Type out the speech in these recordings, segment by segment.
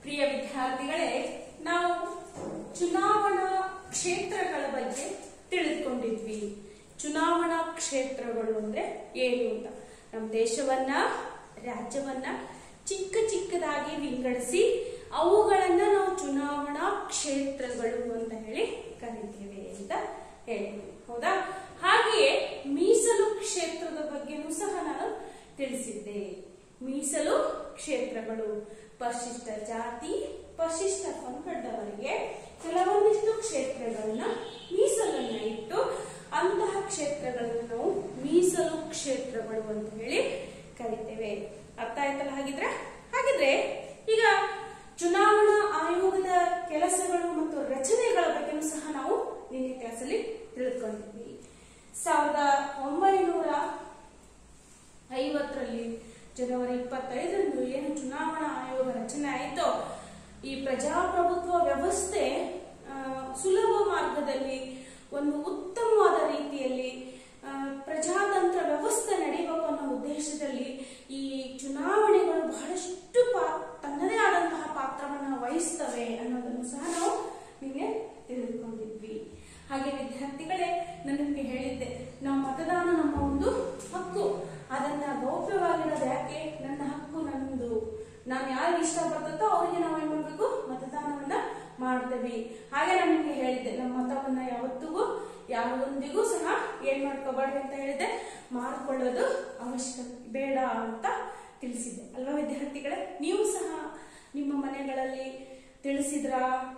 ಪ್ರಿಯ ವಿದ್ಯಾರ್ಥಿಗಳೇ ನಾವು ಚುನಾವಣಾ ಕ್ಷೇತ್ರಗಳ ಬಗ್ಗೆ ತಿಳಿದುಕೊಂಡಿದ್ವಿ ಚುನಾವಣಾ ಕ್ಷೇತ್ರಗಳು ಅಂದ್ರೆ ಏನು ಅಂತ ನಮ್ಮ ದೇಶವನ್ನ ರಾಜ್ಯವನ್ನ ಚಿಕ್ಕ ಚಿಕ್ಕದಾಗಿ ವಿಂಗಡಿಸಿ ಅವುಗಳನ್ನ ನಾವು ಚುನಾವಣಾ ಕ್ಷೇತ್ರಗಳು ಅಂತ ಹೇಳಿ ಕರಿತೇವೆ ಅಂತ ಹೇಳಿದ್ವಿ ಹೌದಾ ಹಾಗೆಯೇ ಮೀಸಲು ಕ್ಷೇತ್ರದ ಬಗ್ಗೆನೂ ಸಹ ನಾನು ತಿಳಿಸಿದ್ದೆ ಮೀಸಲು ಕ್ಷೇತ್ರಗಳು ಪರಿಶಿಷ್ಟ ಜಾತಿ ಪರಿಶಿಷ್ಟ ಪಂಗಡದವರಿಗೆ ಕೆಲವೊಂದಿಷ್ಟು ಕ್ಷೇತ್ರಗಳನ್ನ ಮೀಸಲನ್ನ ಇಟ್ಟು ಅಂತಹ ಕ್ಷೇತ್ರಗಳನ್ನು ನಾವು ಮೀಸಲು ಕ್ಷೇತ್ರಗಳು ಅಂತ ಹೇಳಿ ಕರಿತೇವೆ ಅರ್ಥ ಆಯ್ತಲ್ಲ ಹಾಗಿದ್ರೆ ಹಾಗಿದ್ರೆ ಈಗ ಚುನಾವಣಾ ಆಯೋಗದ ಕೆಲಸಗಳು ಮತ್ತು ರಚನೆಗಳ ಬಗ್ಗೆನೂ ಸಹ ನಾವು ನಿನ್ನೆ ಕ್ಲಾಸಲ್ಲಿ ತಿಳ್ಕೊಂಡಿದ್ವಿ ಸಾವಿರದ ಒಂಬೈನೂರ ಐವತ್ತರಲ್ಲಿ ಜನವರಿ ಇಪ್ಪತ್ತೈದರಂದು ಏನು ಚುನಾವಣಾ ಆಯೋಗ ರಚನೆ ಆಯಿತೋ ಈ ಪ್ರಜಾಪ್ರಭುತ್ವ ವ್ಯವಸ್ಥೆ ಆ, ಸುಲಭ ಮಾರ್ಗದಲ್ಲಿ ಒಂದು ಉತ್ತಮವಾದ ರೀತಿಯಲ್ಲಿ ಆ, ಪ್ರಜಾತಂತ್ರ ವ್ಯವಸ್ಥೆ ನಡೀಬೇಕು ಅನ್ನೋ ಉದ್ದೇಶದಲ್ಲಿ ಈ ಚುನಾವಣೆಗಳು ಬಹಳಷ್ಟು ಪಾ ತನ್ನದೇ ಆದಂತಹ ಪಾತ್ರವನ್ನು ವಹಿಸ್ತವೆ ಅನ್ನೋದನ್ನು ಸಹ ನಾವು ನಿನ್ನೆ ತಿಳಿದುಕೊಂಡಿದ್ವಿ ಹಾಗೆ ವಿದ್ಯಾರ್ಥಿಗಳೇ ನಾನು ನಿಮಗೆ ಹೇಳಿದ್ದೆ ನಾವು ಮತದಾನ ನಮ್ಮ ಒಂದು ಹಕ್ಕು ಅದನ್ನ ಗೌಪ್ಯವಾಗಿರೋದು ಯಾಕೆ ನನ್ನ ಹಕ್ಕು ನಂದು ನಾನು ಯಾರಿಗೆ ಇಷ್ಟ ಬರ್ತದೋ ಅವರಿಗೆ ನಾವು ಏನ್ ಮಾಡ್ಬೇಕು ಮತದಾನವನ್ನ ಮಾಡ್ತೇವೆ ಹಾಗೆ ನಾನು ನಿಮ್ಗೆ ಹೇಳಿದ್ದೆ ನಮ್ಮ ಮತವನ್ನ ಯಾವತ್ತಿಗೂ ಯಾರೊಂದಿಗೂ ಸಹ ಏನ್ ಮಾಡ್ಕೋಬಾರ್ದು ಅಂತ ಹೇಳಿದೆ ಮಾರ್ಕೊಳ್ಳೋದು ಅವಶ್ಯಕ ಬೇಡ ಅಂತ ತಿಳಿಸಿದ್ದೆ ಅಲ್ವಾ ವಿದ್ಯಾರ್ಥಿಗಳೇ ನೀವು ಸಹ ನಿಮ್ಮ ಮನೆಗಳಲ್ಲಿ ತಿಳಿಸಿದ್ರಾ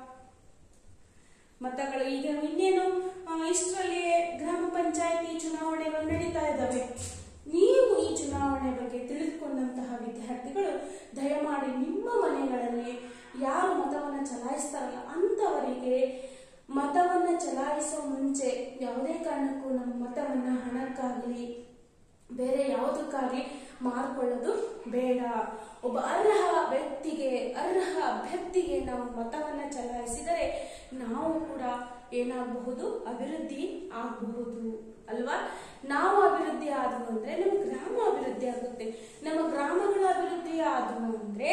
ಮತಗಳು ಈಗ ಇನ್ನೇನು ಆ, ಇಷ್ಟರಲ್ಲಿ ಗ್ರಾಮ ಪಂಚಾಯತಿ ಚುನಾವಣೆಗಳು ನಡೀತಾ ಇದ್ದಾವೆ ನೀವು ಈ ಚುನಾವಣೆ ಬಗ್ಗೆ ತಿಳಿದುಕೊಂಡಂತಹ ವಿದ್ಯಾರ್ಥಿಗಳು ದಯಮಾಡಿ ನಿಮ್ಮ ಮನೆಗಳಲ್ಲಿ ಯಾರು ಮತವನ್ನ ಚಲಾಯಿಸ್ತಾರಲ್ಲ ಅಂತವರಿಗೆ ಮತವನ್ನ ಚಲಾಯಿಸೋ ಮುಂಚೆ ಯಾವುದೇ ಕಾರಣಕ್ಕೂ ನಮ್ಮ ಮತವನ್ನ ಹಣಕ್ಕಾಗಲಿ ಬೇರೆ ಯಾವುದಕ್ಕಾಗಲಿ ಮಾರ್ಕೊಳ್ಳೋದು ಬೇಡ ಒಬ್ಬ ಅರ್ಹ ವ್ಯಕ್ತಿಗೆ ಅರ್ಹ ಅಭ್ಯರ್ಥಿಗೆ ನಾವು ಮತವನ್ನ ಚಲಾಯಿಸಿದರೆ ನಾವು ಕೂಡ ಏನಾಗಬಹುದು ಅಭಿವೃದ್ಧಿ ಆಗಬಹುದು ಅಲ್ವಾ ನಾವು ಅಭಿವೃದ್ಧಿ ಆದವು ಅಂದ್ರೆ ನಮ್ಮ ಗ್ರಾಮ ಅಭಿವೃದ್ಧಿ ಆಗುತ್ತೆ ನಮ್ಮ ಗ್ರಾಮಗಳ ಅಭಿವೃದ್ಧಿ ಆದವು ಅಂದ್ರೆ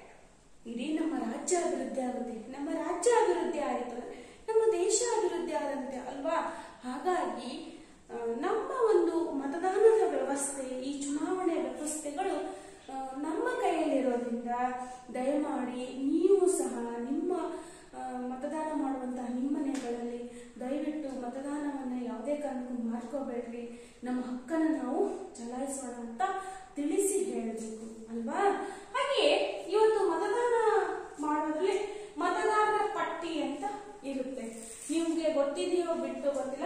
ಇಡೀ ನಮ್ಮ ರಾಜ್ಯ ಅಭಿವೃದ್ಧಿ ಆಗುತ್ತೆ ನಮ್ಮ ರಾಜ್ಯ ಅಭಿವೃದ್ಧಿ ಆಯಿತು ಅಂದ್ರೆ ನಮ್ಮ ದೇಶ ಅಭಿವೃದ್ಧಿ ಆದಂತೆ ಅಲ್ವಾ ಹಾಗಾಗಿ ಆ, ನಮ್ಮ ಒಂದು ಮತದಾನದ ವ್ಯವಸ್ಥೆ ಈ ಚುನಾವಣೆ ವ್ಯವಸ್ಥೆಗಳು ಆ, ನಮ್ಮ ಕೈಯಲ್ಲಿರೋದ್ರಿಂದ ದಯಮಾಡಿ ನೀವು ಸಹ ನಿಮ್ಮ ಆ, ಮತದಾನ ಮಾಡುವಂತಹ ನಿಮ್ಮ ಮನೆಗಳಲ್ಲಿ ದಯವಿಟ್ಟು ಮತದಾನವನ್ನು ಯಾವುದೇ ಕಾರಣಕ್ಕೂ ಮಾಡ್ಕೋಬೇಡ್ರಿ ನಮ್ಮ ಹಕ್ಕನ್ನು ನಾವು ಚಲಾಯಿಸೋಣ ಅಂತ ತಿಳಿಸಿ ಹೇಳಬೇಕು ಅಲ್ವಾ ಹಾಗೆಯೇ ಇವತ್ತು ಮತದಾನ ಮಾಡೋದ್ರಲ್ಲಿ ಮತದಾರರ ಪಟ್ಟಿ ಅಂತ ಇರುತ್ತೆ ನಿಮ್ಗೆ ಗೊತ್ತಿದೆಯೋ ಬಿಟ್ಟು ಗೊತ್ತಿಲ್ಲ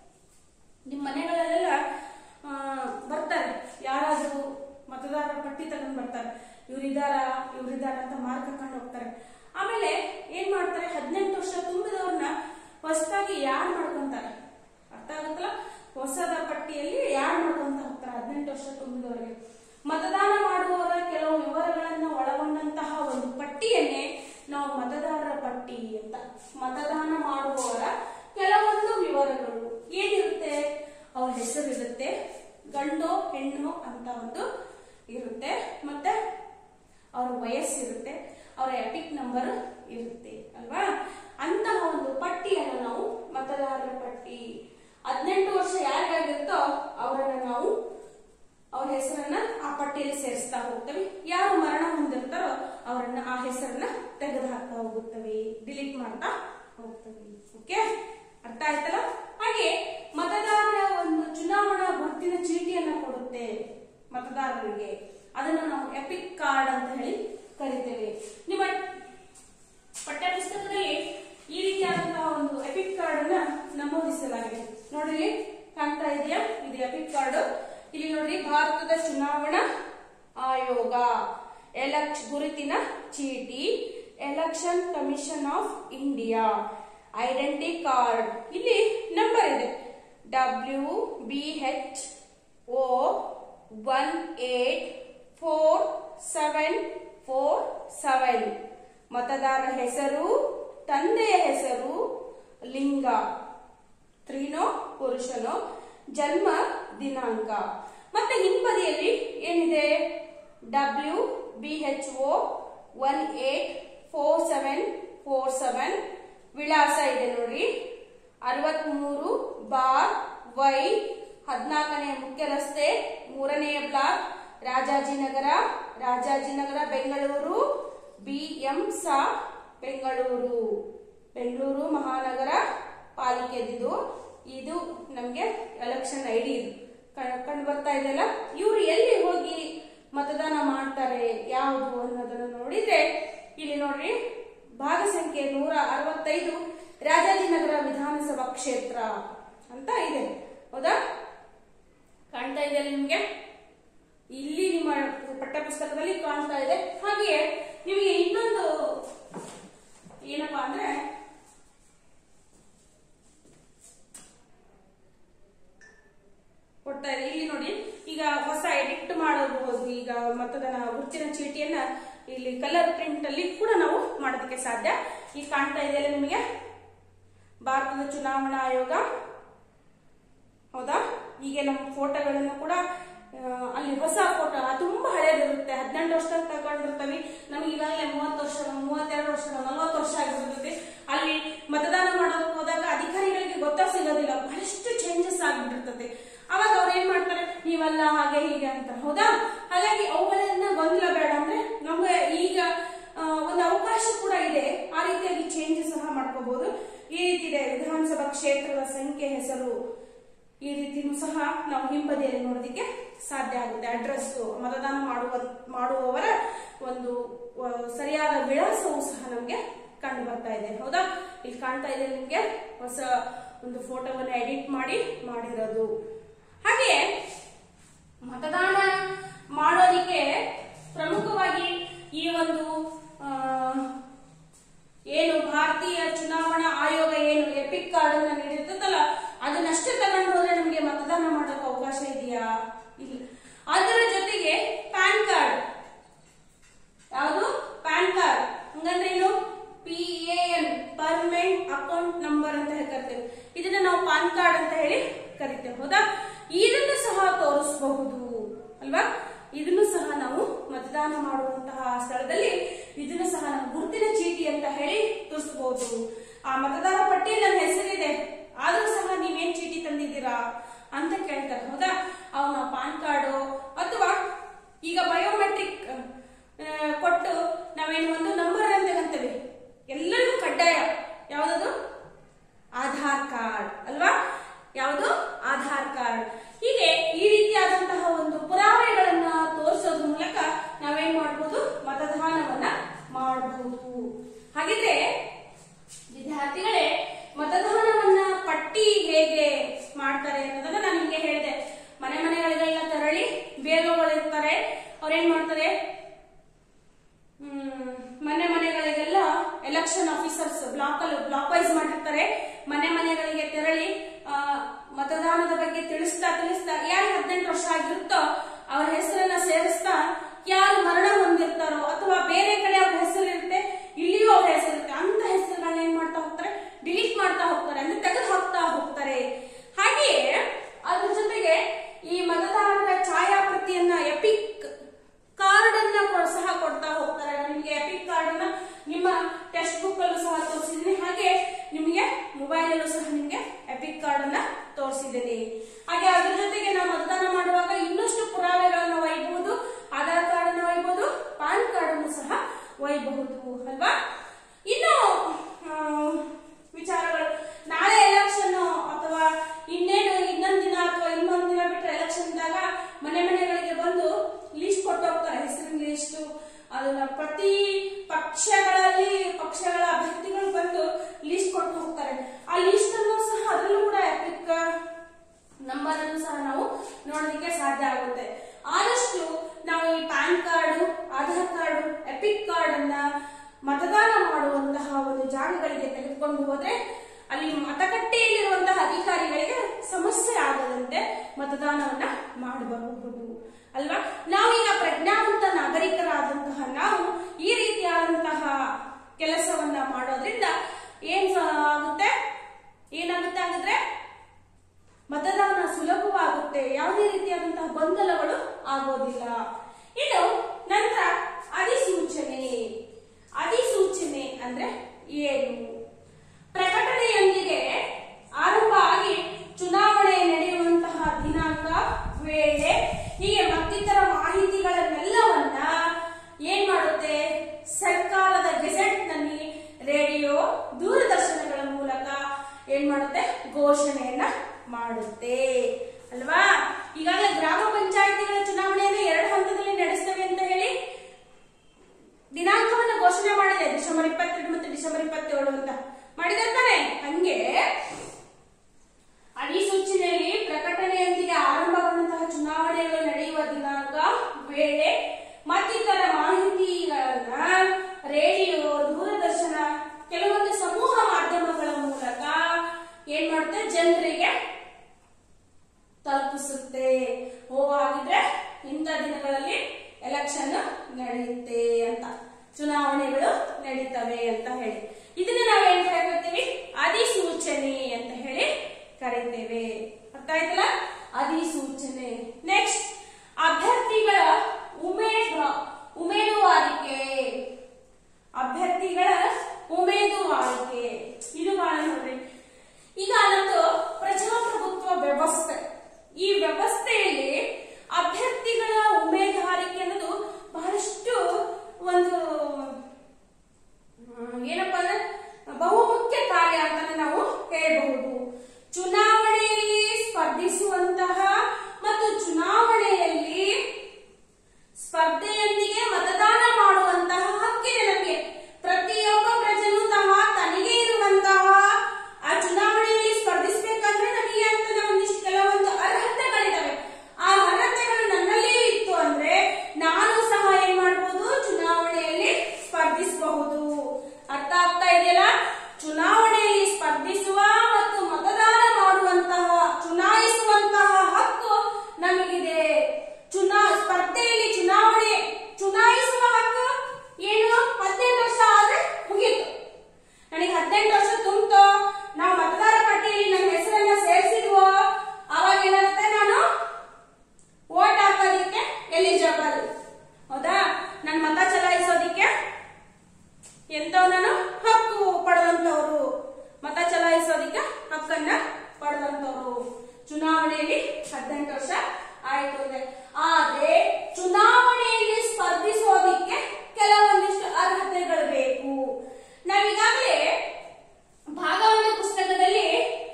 ನಿಮ್ಮ ಮನೆಗಳಲ್ಲೆಲ್ಲ ಆ, ಬರ್ತಾರೆ ಯಾರಾದರೂ ಮತದಾರರ ಪಟ್ಟಿ ತಗೊಂಡ್ ಬರ್ತಾರೆ ಇವ್ರಿದಾರ ಇವ್ರಿದಾರ ಅಂತ ಮಾರ್ಕ್ ಹಾಕೊಂಡು ಹೋಗ್ತಾರೆ ಆಮೇಲೆ ಏನ್ ಮಾಡ್ತಾರೆ ಹದಿನೆಂಟು ವರ್ಷ ತುಂಬಿದವ್ರನ್ನ ಹೊಸದಾಗಿ ಯಾರು ಮಾಡ್ಕೊಂತಾರೆ ಅರ್ಥ ಆಗುತ್ತಲ್ಲ ಹೊಸದ ಪಟ್ಟಿಯಲ್ಲಿ ಯಾರು ಮಾಡ್ಕೊಂತ ಹೋಗ್ತಾರೆ ಹದಿನೆಂಟು ವರ್ಷ ತುಂಬಿದವರಿಗೆ ಮತದಾನ ಮಾಡುವವರ ಕೆಲವು ವಿವರಗಳನ್ನ ಒಳಗೊಂಡಂತಹ ಒಂದು ಪಟ್ಟಿಯನ್ನೇ ನಾವು ಮತದಾರರ ಪಟ್ಟಿ ಅಂತ ಮತದಾನ ಮಾಡುವವರ ಕೆಲವೊಂದು ವಿವರಗಳು ಏನಿರುತ್ತೆ ಅವ್ರ ಹೆಸರು ಇರುತ್ತೆ ಗಂಡು ಹೆಣ್ಣು ಅಂತ ಒಂದು ಇರುತ್ತೆ ಮತ್ತೆ ಅವ್ರ ವಯಸ್ಸಿರುತ್ತೆ ಅವರ ಎಪಿಕ್ ನಂಬರ್ ಇರುತ್ತೆ ಅಲ್ವಾ ಅಂತಹ ಒಂದು ಪಟ್ಟಿಯನ್ನು ನಾವು ಮತದಾರರ ಪಟ್ಟಿ ಹದಿನೆಂಟು ವರ್ಷ ಯಾರಿಗಾಗಿರುತ್ತೋ ಅವರನ್ನ ನಾವು ಅವ್ರ ಹೆಸರನ್ನ ಆ ಪಟ್ಟಿಯಲ್ಲಿ ಸೇರಿಸ್ತಾ ಹೋಗ್ತೇವೆ ಯಾರು ಮರಣ ಹೊಂದಿರ್ತಾರೋ ಅವರನ್ನ ಆ ಹೆಸರನ್ನ ತೆಗೆದು ಹಾಕ್ತಾ ಹೋಗುತ್ತವೆ ಡಿಲೀಟ್ ಮಾಡ್ತಾ ಹೋಗ್ತವೆ ಓಕೆ ಅರ್ಥ ಆಯ್ತಲ್ಲ ಹಾಗೆ ಮತದಾರರ ಒಂದು ಚುನಾವಣಾ ಗುರುತಿನ ಚೀಟಿಯನ್ನ ಕೊಡುತ್ತೆ ಮತದಾರರಿಗೆ ಅದನ್ನು ನಾವು ಎಪಿಕ್ ಕಾರ್ಡ್ ಅಂತ ಹೇಳಿ ಕರಿತೇವೆ ನಿಮ್ಮ ಪಠ್ಯಪುಸ್ತಕದಲ್ಲಿ ಈ ರೀತಿಯಾದಂತಹ ಒಂದು ಎಪಿಕ್ ಕಾರ್ಡ್ ಅನ್ನ ನಮೂದಿಸಲಾಗಿದೆ ನೋಡ್ರಿ ಇಲ್ಲಿ ಕಾಣ್ತಾ ಇದೆಯಾ ಇದು ಎಪಿಕ್ ಕಾರ್ಡ್ ಇಲ್ಲಿ ನೋಡ್ರಿ ಭಾರತದ ಚುನಾವಣಾ ಆಯೋಗ ಎಲೆಕ್ಷ ಗುರುತಿನ ಚೀಟಿ election commission of India identity card ಇಲ್ಲಿ ನಂಬರ್ ಇದೆ W B H O one eight four seven four seven ಮತದಾರರ ಹೆಸರು ತಂದೆಯ ಹೆಸರು ಲಿಂಗ ಸ್ತ್ರೀನೋ ಪುರುಷನೋ ಜನ್ಮ ದಿನಾಂಕ ಮತ್ತೆ ಹಿಂಬದಿಯಲ್ಲಿ ಏನಿದೆ W B H O one eight four seven four seven ವಿಳಾಸ ಇದೆ ನೋಡಿ ಅರವತ್ಮೂರು ಬಾರ್ ವೈ ಹದಿನಾಲ್ಕನೇ ಮುಖ್ಯ ರಸ್ತೆ ಮೂರನೇ block Rajajinagar Rajajinagar Bengaluru B M ಸಾ ಬೆಂಗಳೂರು ಬೆಂಗಳೂರು ಮಹಾನಗರ ಪಾಲಿಕೆದಿದು ಇದು ನಮಗೆ ಎಲೆಕ್ಷನ್ ಐ ಡಿ ಇದು ಕ- ಕಂಡು ಬರ್ತಾ ಇದೆಯಲ್ಲ ಇವರು ಎಲ್ಲಿ ಹೋಗಿ ಮತದಾನ ಮಾಡ್ತಾರೆ ಯಾವುದು ಅನ್ನೋದನ್ನು ನೋಡಿದ್ರೆ ಇಲ್ಲಿ ನೋಡ್ರಿ ಭಾಗ ಸಂಖ್ಯೆ ನೂರ ಅರವತ್ತೈದು ರಾಜಾಜಿನಗರ ವಿಧಾನಸಭಾ ಕ್ಷೇತ್ರ ಅಂತ ಇದೆ ಹೌದಾ ಕಾಣ್ತಾ ಇದೆ ನಿಮ್ಗೆ ಇಲ್ಲಿ ನಿಮ್ಮ ಪಠ್ಯಪುಸ್ತಕದಲ್ಲಿ ಕಾಣ್ತಾ ಇದೆ ಹಾಗೆಯೇ ನಿಮಗೆ ಇನ್ನೊಂದು ಏನಪ್ಪಾ ಅಂದ್ರೆ ಕೊಡ್ತಾ ಇದೆ ಇಲ್ಲಿ ನೋಡಿ ಈಗ ಹೊಸ ಎಡಿಕ್ಟ್ ಮಾಡಬಹುದು ಈಗ ಮತದಾನ ಗುರುತಿನ ಚೀಟಿಯನ್ನ ಇಲ್ಲಿ ಕಲರ್ ಪ್ರಿಂಟ್ ಅಲ್ಲಿ ಕೂಡ ನಾವು ಮಾಡೋದಕ್ಕೆ ಸಾಧ್ಯ ಈಗ ಕಾಣ್ತಾ ಇದೆಯಲ್ಲ ನಿಮಗೆ ಭಾರತದ ಚುನಾವಣಾ ಆಯೋಗ ಹೌದಾ ಹೀಗೆ ನಮ್ಮ ಫೋಟೋಗಳನ್ನು ಕೂಡ ಆ, ಅಲ್ಲಿ ಹೊಸ ಫೋಟೋ ತುಂಬಾ ಹಳೇದಿರುತ್ತೆ ಹದಿನೆಂಟು ವರ್ಷ ತಗೊಂಡಿರ್ತೀವಿ ನಮ್ಗೆ ಈಗಾಗಲೇ ಮೂವತ್ತು ವರ್ಷ ಮೂವತ್ತೆರಡು ವರ್ಷ ನಲವತ್ತು ವರ್ಷ ಆಗಿರ್ತೈತಿ ಅಲ್ಲಿ ಮತದಾನ ಮಾಡೋದಕ್ಕೆ ಹೋದಾಗ ಅಧಿಕಾರಿಗಳಿಗೆ ಗೊತ್ತಾ ಸಿಗೋದಿಲ್ಲ ಬಹಳಷ್ಟು ಚೇಂಜಸ್ ಆಗ್ಬಿಟ್ಟಿರ್ತದೆ ಅವಾಗ ಅವ್ರು ಏನ್ ಮಾಡ್ತಾರೆ ನೀವಲ್ಲ ಹಾಗೆ ಹೀಗೆ ಅಂತ ಹೌದಾ ಹಾಗಾಗಿ ಅವುಗಳನ್ನ ಗೊಂದಲ ಬೇಡ ಅಂದ್ರೆ ನಮ್ಗೆ ಈಗ ಆ, ಒಂದು ಅವಕಾಶ ಕೂಡ ಇದೆ ಆ ರೀತಿಯಾಗಿ ಚೇಂಜ್ ಸಹ ಮಾಡ್ಕೋಬಹುದು ಈ ರೀತಿ ಇದೆ ವಿಧಾನಸಭಾ ಕ್ಷೇತ್ರದ ಸಂಖ್ಯೆ ಹೆಸರು ಈ ರೀತಿನೂ ಸಹ ನಾವು ಹಿಂಬದಿಯಲ್ಲಿ ನೋಡೋದಕ್ಕೆ ಸಾಧ್ಯ ಆಗುತ್ತೆ ಅಡ್ರೆಸ್ ಮತದಾನ ಮಾಡುವ ಮಾಡುವವರ ಒಂದು ಆ, ಸರಿಯಾದ ವಿಳಾಸವೂ ಸಹ ನಮಗೆ ಕಂಡು ಬರ್ತಾ ಇದೆ ಹೌದಾ ಇಲ್ಲಿ ಕಾಣ್ತಾ ಇದೆ ನಿಮ್ಗೆ ಹೊಸ ಒಂದು ಫೋಟೋವನ್ನ ಎಡಿಟ್ ಮಾಡಿ ಮಾಡಿರೋದು ಹಾಗೆ ಮತದಾನ ಮಾಡೋದಿಕ್ಕೆ ಪ್ರಮುಖವಾಗಿ ಈ ಒಂದು ಆ, ಏನು ಭಾರತೀಯ ಚುನಾವಣಾ ಆಯೋಗ ಏನು ಎಪಿಕ್ ಕಾರ್ಡ್ ಅನ್ನ ನೀಡಿರ್ತದಲ್ಲ ಅದನ್ನಷ್ಟೇ ತಗೊಂಡು ಹೋದ್ರೆ ನಮಗೆ ಮತದಾನ ಮಾಡೋಕೆ ಅವಕಾಶ ಇದೆಯಾ ಇಲ್ಲ ಅದರ ಜೊತೆಗೆ ಪ್ಯಾನ್ ಕಾರ್ಡ್ ಯಾವುದು ಪ್ಯಾನ್ ಕಾರ್ಡ್ ಹಂಗಂದ್ರೆ ಏನು P A N permanent account number ಅಂತ ಹೇಳಿ ಕರಿತೇವೆ ಇದನ್ನ ನಾವು ಪಾನ್ ಕಾರ್ಡ್ ಅಂತ ಹೇಳಿ ಕರಿತೇವೆ ಹೌದಾ ಇದನ್ನು ಸಹ ತೋರಿಸಬಹುದು ಅಲ್ವಾ ಇದನ್ನು ಸಹ ನಾವು ಮತದಾನ ಮಾಡುವಂತಹ ಸ್ಥಳದಲ್ಲಿ ಇದನ್ನು ಸಹ ನಾವು ಗುರುತಿನ ಚೀಟಿ ಅಂತ ಹೇಳಿ ತೋರಿಸಬಹುದು ಆ ಮತದಾರ ಪಟ್ಟಿಯಲ್ಲಿ ನನ್ನ ಹೆಸರಿದೆ ಆದ್ರೂ ಸಹ ನೀವೇನ್ ಚೀಟಿ ತಂದಿದ್ದೀರಾ ಅಂತ ಕೇಳ್ತಾರೆ ಹೌದಾ ಅವನ ಪಾನ್ ಕಾರ್ಡು ಅಥವಾ ಈಗ ಬಯೋಮೆಟ್ರಿಕ್ ಕೊಟ್ಟು ನಾವೇನು ಒಂದು ನಂಬರ್ ಅಂತ ತಗೊಂತೇವೆ ಎಲ್ಲರಿಗೂ ಕಡ್ಡಾಯ ಯಾವ್ದದು ಆಧಾರ್ ಕಾರ್ಡ್ ಅಲ್ವಾ ಯಾವುದು ಆಧಾರ್ ಕಾರ್ಡ್ ಹೀಗೆ ಈ ರೀತಿಯಾದಂತಹ ಒಂದು ಪುರಾವೆಗಳನ್ನ ತೋರಿಸೋದ್ರ ಮೂಲಕ ನಾವೇನ್ ಮಾಡಬಹುದು ಮತದಾನವನ್ನ ಮಾಡಬಹುದು ಹಾಗಿದ್ರೆ ವಿದ್ಯಾರ್ಥಿಗಳೇ ಮತದಾನವನ್ನ ಪಟ್ಟಿ ಹೇಗೆ ಮಾಡ್ತಾರೆ ಅನ್ನೋದನ್ನ ನಾನು ನಿಮ್ಗೆ ಹೇಳಿದೆ ಮನೆ ಮನೆಗಳಿಗೆಲ್ಲ ತೆರಳಿ ಬೇಲೋಗಳು ಇರ್ತಾರೆ ಅವ್ರೇನ್ ಮಾಡ್ತಾರೆ ಹ್ಮ್, ಮನೆ ಮನೆಗಳಿಗೆಲ್ಲ ಎಲೆಕ್ಷನ್ ಆಫೀಸರ್ಸ್ ಬ್ಲಾಕ್ ಅಲ್ಲಿ ಬ್ಲಾಕ್ ವೈಸ್ ಮಾಡಿರ್ತಾರೆ ಮನೆ ಮನೆಗಳಿಗೆ ತೆರಳಿ ಆ, ಮತದಾನದ ಬಗ್ಗೆ ತಿಳಿಸ್ತಾ ತಿಳಿಸ್ತಾ ಯಾರು ಹದಿನೆಂಟು ವರ್ಷ ಆಗಿರುತ್ತೋ ಅವರ ಹೆಸರನ್ನ ಸೇರಿಸ್ತಾ ಯಾರು ಮರಣ ಹೊಂದಿರ್ತಾರೋ ಅಥವಾ ಬೇರೆ ಕಡೆ ಅವ್ರ ಹೆಸರಿರುತ್ತೆ ಇಲ್ಲಿಯೂ ಅವ್ರ ಹೆಸರಿರುತ್ತೆ ಅಂತ ಹೆಸರುಗಳನ್ನ ಏನ್ ಮಾಡ್ತಾ ಹೋಗ್ತಾರೆ ಡಿಲೀಟ್ ಮಾಡ್ತಾ ಹೋಗ್ತಾರೆ ಅಂದ್ರೆ ತೆಗೆದು ಹಾಕ್ತಾ ಹೋಗ್ತಾರೆ ಹಾಗೆಯೇ ಅದ್ರ ಜೊತೆಗೆ ಈ ಮತದಾರರ ಛಾಯಾಪ್ರತಿಯನ್ನ ಎಪಿಕ್ ಕಾರ್ಡ್ ಅನ್ನ ಕೊಡ್- ಸಹ ಕೊಡ್ತಾ ಹೋಗ್ತಾರೆ ನಿಮಗೆ ಎಪಿಕ್ ಕಾರ್ಡ್ ಅನ್ನ ನಿಮ್ಮ ಟೆಕ್ಸ್ಟ್ ಬುಕ್ ಅಲ್ಲೂ ಸಹ ತೋರಿಸಿದ್ದೀನಿ ಹಾಗೆ ನಿಮಗೆ ಮೊಬೈಲ್ ಅಲ್ಲೂ ಸಹ ನಿಮಗೆ ಎಪಿಕ್ ಕಾರ್ಡ್ ಅನ್ನ ತೋರಿಸಿದ್ದೀನಿ ಹಾಗೆ ಅದ್ರ ಜೊತೆಗೆ ನಾವು ಮತದಾನ ಮಾಡುವಾಗ ಇನ್ನಷ್ಟು ಪುರಾವೆಗಳನ್ನು ಒಯ್ಯಬಹುದು ಆಧಾರ್ ಕಾರ್ಡ್ ಅನ್ನು ಒಯ್ಯಬಹುದು ಪಾನ್ ಕಾರ್ಡ್ ಅನ್ನು ಸಹ ಒಯ್ಯಬಹುದು ಅಲ್ವಾ ಇನ್ನು ಆ, ವಿಚಾರಗಳು ನಾಳೆ ಎಲೆಕ್ಷನ್ ಅಥವಾ ಇನ್ನೇನು ಇನ್ನೊಂದ್ ದಿನ ಅಥವಾ ಇನ್ನೊಂದ್ ದಿನ ಬಿಟ್ಟರೆ ಎಲೆಕ್ಷನ್ ಇದ್ದಾಗ ಮನೆ ಮನೆಗಳಿಗೆ ಬಂದು ಲಿಸ್ಟ್ ಕೊಟ್ಟು ಹೋಗ್ತಾರೆ ಹೆಸರಿನ ಲಿಸ್ಟ್ ಅದನ್ನ ಪ್ರತಿ ಪಕ್ಷಗಳಲ್ಲಿ ಪಕ್ಷಗಳ ಅಭ್ಯರ್ಥಿಗಳು ಬಂದು ಲಿಸ್ಟ್ ಕೊಟ್ಟು ಹೋಗ್ತಾರೆ ಆ ಲಿಸ್ಟ್ ಅನ್ನು ಸಹ ಅದರಲ್ಲೂ ಕೂಡ ಎಪಿಕ್ ನಂಬರ್ ಅನ್ನು ಸಹ ನಾವು ನೋಡೋದಕ್ಕೆ ಸಾಧ್ಯ ಆಗುತ್ತೆ ಆದಷ್ಟು ನಾವು ಈ pan card Aadhaar card EPIC card ಅನ್ನ ಮತದಾನ ಮಾಡುವಂತಹ ಒಂದು ಜಾಗಗಳಿಗೆ ತೆಗೆದುಕೊಂಡು ಹೋದ್ರೆ ಅಲ್ಲಿ ಮತಗಟ್ಟೆಯಲ್ಲಿರುವಂತಹ ಅಧಿಕಾರಿಗಳಿಗೆ ಸಮಸ್ಯೆ ಆಗದಂತೆ ಮತದಾನವನ್ನ ಮಾಡಬರಬಹುದು ಅಲ್ವಾ ನಾವೀಗ ಪ್ರಜ್ಞಾವಂತ ನಾಗರಿಕರಾದಂತಹ ನಾವು ಈ ರೀತಿಯಾದಂತಹ ಕೆಲಸವನ್ನ ಮಾಡೋದ್ರಿಂದ ಏನ್ ಸ- ಆಗುತ್ತೆ ಏನಾಗುತ್ತೆ ಹಾಗಾದ್ರೆ ಮತದಾನ ಸುಲಭವಾಗುತ್ತೆ ಯಾವುದೇ ರೀತಿಯಾದಂತಹ ಗೊಂದಲಗಳು ಆಗೋದಿಲ್ಲ ಇನ್ನು ನಂತರ ಅಧಿಸೂಚನೆ ಅಧಿಸೂಚನೆ ಅಂದ್ರೆ ಏನು ಪ್ರಕಟಣೆಯೊಂದಿಗೆ ಆರಂಭ ಆಗಿ ಚುನಾವಣೆ ನಡೆಯುವಂತಹ ದಿನಾಂಕ ವೇಳೆ ಹೀಗೆ ಮತ್ತಿತರ ಮಾಹಿತಿಗಳನ್ನೆಲ್ಲವನ್ನ ಏನ್ ಮಾಡುತ್ತೆ ಸರ್ಕಾರದ ಗೆಜೆಟ್ ನಲ್ಲಿ ರೇಡಿಯೋ ದೂರದರ್ಶನಗಳ ಮೂಲಕ ಏನ್ ಮಾಡುತ್ತೆ ಘೋಷಣೆಯನ್ನ ಮಾಡುತ್ತೆ ಅಲ್ವಾ ಈಗಾಗಲೇ ಗ್ರಾಮ ಪಂಚಾಯತಿಗಳ ಚುನಾವಣೆಯನ್ನು ಎರಡು ಹಂತದಲ್ಲಿ ನಡೆಸ್ತವೆ ಅಂತ ಹೇಳಿ ದಿನಾಂಕವನ್ನು ಘೋಷಣೆ ಮಾಡಿದೆ ಡಿಸೆಂಬರ್ ಇಪ್ಪತ್ತೆರಡು ಮತ್ತು ಡಿಸೆಂಬರ್ ಇಪ್ಪತ್ತೇಳು ಅಂತ ಮಾಡಿದಂತಾನೆ ಹಂಗೆ ಅಧಿಸೂಚನೆಯಲ್ಲಿ ಪ್ರಕಟಣೆಯೊಂದಿಗೆ ಆರಂಭಗೊಂಡಂತಹ ಚುನಾವಣೆಗಳು ನಡೆಯುವ ದಿನಾಂಕ ವೇಳೆ ಮತ್ತಿತರ ಮಾಹಿತಿಗಳನ್ನ ರೇಡಿಯೋ ದೂರದರ್ಶನ ಕೆಲವೊಂದು ಸಮೂಹ ಮಾಧ್ಯಮಗಳ ಮೂಲಕ ಏನ್ ಮಾಡುತ್ತೆ ಜನರಿಗೆ ತಲುಪಿಸುತ್ತೆ ಓ ಹಾಗಿದ್ರೆ ಇಂಥ ದಿನಗಳಲ್ಲಿ ಎಲೆಕ್ಷನ್ ನಡೆಯುತ್ತೆ ಅಂತ ಚುನಾವಣೆಗಳು ನಡೀತವೆ ಅಂತ ಹೇಳಿ ಇದನ್ನ ನಾವು ಏನ್ ಕರಿತೀವಿ ಅಧಿಸೂಚನೆ ಅಂತ ಹೇಳಿ ಕರಿತೇವೆ ಅರ್ಥ ಆಯ್ತಲ್ಲ ಅಧಿಸೂಚನೆ ನೆಕ್ಸ್ಟ್ ಅಭ್ಯರ್ಥಿಗಳ ಉಮೇದ್ ಉಮೇದುವಾರಿಕೆ ಅಭ್ಯರ್ಥಿಗಳ ಉಮೇದುವಾರಿಕೆ ಇದು ಬಹಳ ನೋಡ್ರಿ ಈಗ ನಮ್ದು ಪ್ರಜಾಪ್ರಭುತ್ವ ವ್ಯವಸ್ಥೆ ಈ ವ್ಯವಸ್ಥೆಯಲ್ಲಿ ಅಭ್ಯರ್ಥಿಗಳ ಉಮೇದುವಾರಿಕೆ ಅನ್ನೋದು ಬಹಳಷ್ಟು ಒಂದು ಹ್ಮ್, ಏನಪ್ಪಾ ಅಂದ್ರೆ ಬಹುಮುಖ್ಯ ಕಾರ್ಯ ಅಂತಾನೆ ನಾವು ಹೇಳಬಹುದು ಚುನಾವಣೆಯಲ್ಲಿ ಸ್ಪರ್ಧಿಸುವಂತಹ ಮತ್ತು ಚುನಾವಣೆಯಲ್ಲಿ ಸ್ಪರ್ಧೆಯೊಂದಿಗೆ ಮತದಾನ ಮಾಡುವಂತಹ ಹಕ್ಕಿದೆ ನಮಗೆ ಪ್ರತಿಯೊಬ್ಬ ಪ್ರಜೆನೂ ಸಹ ತನಗೆ ಇರುವಂತಹ ಆ ಚುನಾವಣೆಯಲ್ಲಿ ಸ್ಪರ್ಧಿಸಬೇಕಂದ್ರೆ ನಮಗೆ ಅಂತ ಒಂದಿಷ್ಟು ಕೆಲವೊಂದು ಅರ್ಹತೆಗಳಿದಾವೆ ಆ ಅರ್ಹತೆಗಳು ನನ್ನಲ್ಲೇ ಇತ್ತು ಅಂದ್ರೆ ನಾನು ಸಹ ಏನ್ ಮಾಡಬಹುದು ಚುನಾವಣೆಯಲ್ಲಿ ಸ್ಪರ್ಧಿಸಬಹುದು ಅರ್ಥ ಆಗ್ತಾ ಇದೆಯಲ್ಲ ಚುನಾವಣೆಯಲ್ಲಿ ಸ್ಪರ್ಧಿಸುವ ಮತ್ತು ಮತದಾನ ಮಾಡುವಂತಹ ಚುನಾಯಿಸುವಂತಹ ಹಕ್ಕು ನಮಗಿದೆ ಚುನಾ ಸ್ಪರ್ಧೆಯಲ್ಲಿ ಚುನಾವಣೆ ಚುನಾಯಿಸುವ ಹಕ್ಕು ಏನು ಹದಿನೆಂಟು ವರ್ಷ ಆದ್ರೆ ಮುಗೀತು ನನಗೆ ಹದಿನೆಂಟು ವರ್ಷ ತುಂಬಿತು ನಾವು ಮತದಾರ ಪಟ್ಟಿಯಲ್ಲಿ ನನ್ನ ಹೆಸರನ್ನ ಸೇರಿಸಿದ್ವೋ ಅವಾಗ ಏನಾಗುತ್ತೆ ನಾನು ವೋಟ್ ಹಾಕೋದಿಕ್ಕೆ ಎಲಿಜಿಬಲ್ ಹೌದಾ ನನ್ನ ಮತ ಚಲಾಯಿಸೋದಿಕ್ಕೆ ಎಂತವ್ ನಾನು ಹಕ್ಕು ಪಡೆದಂತವ್ರು ಮತ ಚಲಾಯಿಸೋದಿಕ್ಕೆ ಹಕ್ಕನ್ನ ಪಡೆದಂತವ್ರು ಚುನಾವಣೆಯಲ್ಲಿ ಹದಿನೆಂಟು ವರ್ಷ ಆಯ್ತು ಅಂದ್ರೆ ಆದ್ರೆ ಚುನಾವಣೆಯಲ್ಲಿ ಸ್ಪರ್ಧಿಸೋದಿಕ್ಕೆ ಕೆಲವೊಂದಿಷ್ಟು ಅರ್ಹತೆಗಳು ಬೇಕು ನಾವೀಗಾಗಲೇ ಭಾಗವತ ಪುಸ್ತಕದಲ್ಲಿ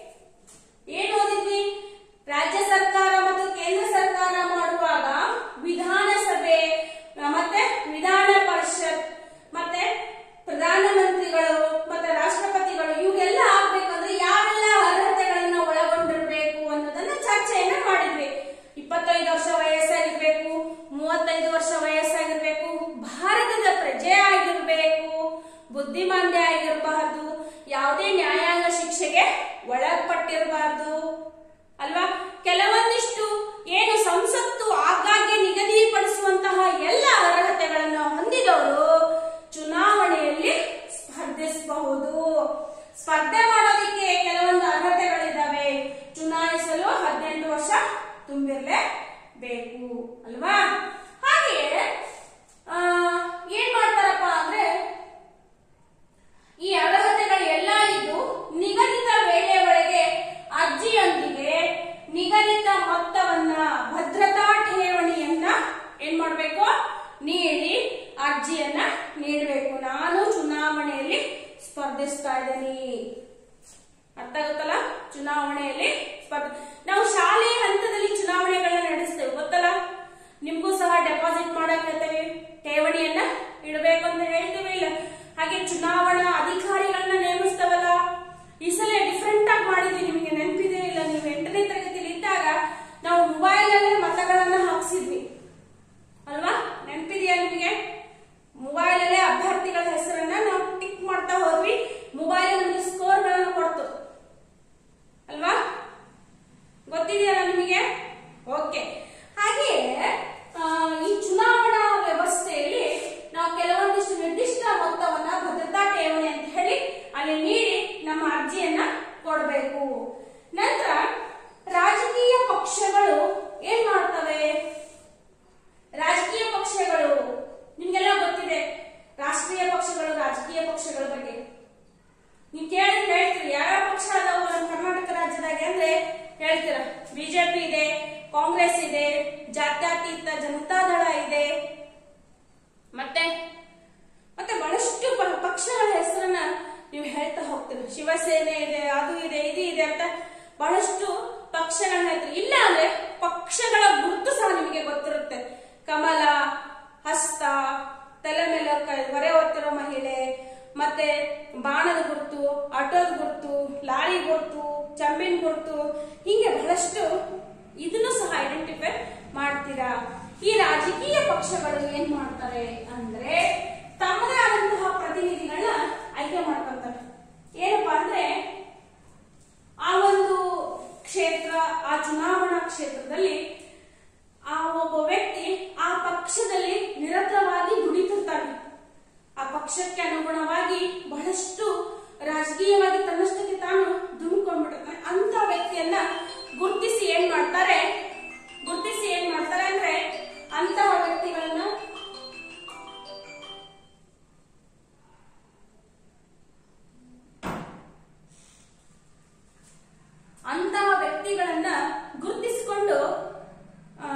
ಏನ್ ಓದಿದ್ವಿ ರಾಜ್ಯ ಸರ್ಕಾರ ಮತ್ತು ಕೇಂದ್ರ ಸರ್ಕಾರ ಮಾಡುವಾಗ ವಿಧಾನಸಭೆ ಮತ್ತೆ ವಿಧಾನ ಪರಿಷತ್ ಮತ್ತೆ ಪ್ರಧಾನಮಂತ್ರಿಗಳು ಮತ್ತೆ ರಾಷ್ಟ್ರಪತಿಗಳು ಇವೆಲ್ಲ ಆಗ್ಬೇಕಂದ್ರೆ ಯಾವೆಲ್ಲ ಅರ್ಹತೆಗಳನ್ನ ಒಳಗೊಂಡಿರ್ಬೇಕು ಅನ್ನೋದನ್ನ ಚರ್ಚೆಯನ್ನ ಮಾಡಿದ್ವಿ ಇಪ್ಪತ್ತೈದು ವರ್ಷ ವಯಸ್ಸಾಗಿರ್ಬೇಕು ಮೂವತ್ತೈದು ವರ್ಷ ವಯಸ್ಸಾಗಿರ್ಬೇಕು ಭಾರತದ ಪ್ರಜೆ ಆಗಿರ್ಬೇಕು ಬುದ್ಧಿಮಾಂದ್ಯ ಆಗಿರಬಾರ್ದು ಯಾವುದೇ ನ್ಯಾಯಾಂಗ ಶಿಕ್ಷೆಗೆ ಒಳಪಟ್ಟಿರಬಾರ್ದು ಅಲ್ವಾ ಕೆಲವೊಂದಿಷ್ಟು ಏನು ಸಂಸತ್ತು ಆಗಾಗ್ಗೆ ನಿಗದಿಪಡಿಸುವಂತಹ ಎಲ್ಲ ಅರ್ಹತೆಗಳನ್ನು ಹೊಂದಿದವರು ಚುನಾವಣೆಯಲ್ಲಿ ಸ್ಪರ್ಧಿಸಬಹುದು ಸ್ಪರ್ಧೆ ಮಾಡೋದಕ್ಕೆ ಕೆಲವೊಂದು ಅರ್ಹತೆಗಳಿದಾವೆ ಚುನಾಯಿಸಲು ಹದಿನೆಂಟು ವರ್ಷ ತುಂಬಿರ್ಲೇಬೇಕು ಅಲ್ವಾ ಹಾಗೆಯೇ ಆ, ಏನ್ ಮಾಡ್ತಾರಪ್ಪ ಅಂದ್ರೆ ಈ ಅರ್ಹತೆಗಳು ಎಲ್ಲ ಇದ್ದು ನಿಗದಿತ ವೇಳೆಯೊಳಗೆ ಅರ್ಜಿಯೊಂದಿಗೆ ನಿಗದಿತ ಮೊತ್ತವನ್ನ ಭದ್ರತಾ ಠೇವಣಿಯನ್ನ ಏನ್ ಮಾಡ್ಬೇಕು ನೀಡಿ ಅರ್ಜಿಯನ್ನ ನೀಡಬೇಕು ನಾನು ಚುನಾವಣೆಯಲ್ಲಿ ಸ್ಪರ್ಧಿಸ್ತಾ ಇದ್ದೀನಿ ಅರ್ಥ ಆಗುತ್ತಲ್ಲ ಚುನಾವಣೆಯಲ್ಲಿ ಸ್ಪರ್ಧೆ ನಾವು ಶಾಲೆ ಹಂತದಲ್ಲಿ ಚುನಾವಣೆಗಳನ್ನ ನಡೆಸ್ತೇವೆ ಗೊತ್ತಲ್ಲ ನಿಮ್ಗೂ ಸಹ ಡೆಪಾಸಿಟ್ ಮಾಡಕ್ ಹೇಳ್ತೇವೆ ಠೇವಣಿಯನ್ನ ಇಡಬೇಕು ಅಂತ ಹೇಳ್ತೇವೆ ಇಲ್ಲ ಹಾಗೆ ಚುನಾವಣಾ ಅಧಿಕಾರಿಗಳನ್ನ ನೇಮಿಸ್ತವಲ್ಲ ಈ ಸಲ ಡಿಫ್ರೆಂಟ್ ಆಗಿ ಮಾಡಿದ್ವಿ ನಿಮಗೆ ನೆನಪಿದೆ ಇಲ್ಲ ನೀವು ಎಂಟನೇ ತರಗತಿಯಲ್ಲಿ ಇದ್ದಾಗ ನಾವು ಮೊಬೈಲ್ ಅಲ್ಲೇ ಮತಗಳನ್ನ ಹಾಕ್ಸಿದ್ವಿ ಅಲ್ವಾ ನೆನಪಿದೆಯಾ ನಿಮಗೆ ಮೊಬೈಲ್ ಅಲ್ಲೇ ಅಭ್ಯರ್ಥಿಗಳ ಹೆಸರನ್ನ ನಾವು ಟಿಕ್ ಮಾಡ್ತಾ ಹೋದ್ವಿ ಮೊಬೈಲ್ ನಮಗೆ ಸ್ಕೋರ್ ಗಳನ್ನ ಕೊಡ್ತು ಅಲ್ವಾ ಗೊತ್ತಿದೆಯಲ್ಲ ನಿಮಗೆ ಓಕೆ ಹಾಗೆಯೇ ಆ, ಈ ಚುನಾವಣಾ ವ್ಯವಸ್ಥೆಯಲ್ಲಿ ನಾವು ಕೆಲವೊಂದಿಷ್ಟು ನಿರ್ದಿಷ್ಟ ಮೊತ್ತವನ್ನ ಭದ್ರತಾ ಠೇವಣಿ ಪಕ್ಷಗಳು ರಾಜಕೀಯ ಪಕ್ಷಗಳ ಬಗ್ಗೆ ನೀವು ಕೇಳಿದ್ರೆ ಹೇಳ್ತೀರಿ ಯಾವ ಪಕ್ಷ ಅದಾವು ನಮ್ಮ ಕರ್ನಾಟಕ ರಾಜ್ಯದಾಗ ಅಂದ್ರೆ ಹೇಳ್ತೀರ ಬಿಜೆಪಿ ಇದೆ ಕಾಂಗ್ರೆಸ್ ಇದೆ ಜಾತ್ಯತೀತ ಜನತಾದಳ ಇದೆ ಮತ್ತೆ ಮತ್ತೆ ಬಹಳಷ್ಟು ಪ- ಪಕ್ಷಗಳ ಹೆಸರನ್ನ ನೀವು ಹೇಳ್ತಾ ಹೋಗ್ತೀರಿ ಶಿವಸೇನೆ ಇದೆ ಅದು ಇದೆ ಇದು ಇದೆ ಅಂತ ಬಹಳಷ್ಟು ಪಕ್ಷಗಳನ್ನ ಹೇಳ್ತೀರಿ ಇಲ್ಲ ಅಂದ್ರೆ ಪಕ್ಷಗಳ ಗುರುತು ಸಹ ನಿಮಗೆ ಗೊತ್ತಿರುತ್ತೆ ಕಮಲ ಹಸ್ತ ತಲೆ ಮೇಲೆ ಕ- ಹೊರೆ ಹೊತ್ತಿರೋ ಮಹಿಳೆ ಮತ್ತೆ ಬಾಣದ ಗುರುತು ಆಟೋದ ಗುರುತು ಲಾರಿ ಗುರುತು ಚಂಬಿನ ಗುರುತು ಹೀಗೆ ಬಹಳಷ್ಟು ಇದನ್ನು ಸಹ ಐಡೆಂಟಿಫೈ ಮಾಡ್ತೀರಾ ಈ ರಾಜಕೀಯ ಪಕ್ಷಗಳು ಏನ್ ಮಾಡ್ತಾರೆ ಅಂದ್ರೆ ತಮ್ಮದೇ ಆದಂತಹ ಪ್ರತಿನಿಧಿಗಳನ್ನ ಆಯ್ಕೆ ಮಾಡ್ಕೊಂತಾರೆ ಏನಪ್ಪಾ ಅಂದ್ರೆ ಆ ಒಂದು ಕ್ಷೇತ್ರ ಆ ಚುನಾವಣಾ ಕ್ಷೇತ್ರದಲ್ಲಿ ಆ ಒಬ್ಬ ವ್ಯಕ್ತಿ ಆ ಪಕ್ಷದಲ್ಲಿ ನಿರತವಾಗಿ ದುಡಿತಿರ್ತಾನೆ ಆ ಪಕ್ಷಕ್ಕೆ ಅನುಗುಣವಾಗಿ ಬಹಳಷ್ಟು ರಾಜಕೀಯವಾಗಿ ತನ್ನಷ್ಟಕ್ಕೆ ತಾನು ದುಮ್ಕೊಂಡ್ಬಿಡುತ್ತಾನೆ ಅಂತ ವ್ಯಕ್ತಿಯನ್ನ ಗುರುತಿಸಿ ಏನ್ ಮಾಡ್ತಾರೆ ಗುರುತಿಸಿ ಏನ್ ಮಾಡ್ತಾರೆ ಅಂದ್ರೆ ಅಂತಹ ವ್ಯಕ್ತಿಗಳನ್ನ ಅಂತಹ ವ್ಯಕ್ತಿಗಳನ್ನ ಗುರುತಿಸಿಕೊಂಡು ಆ,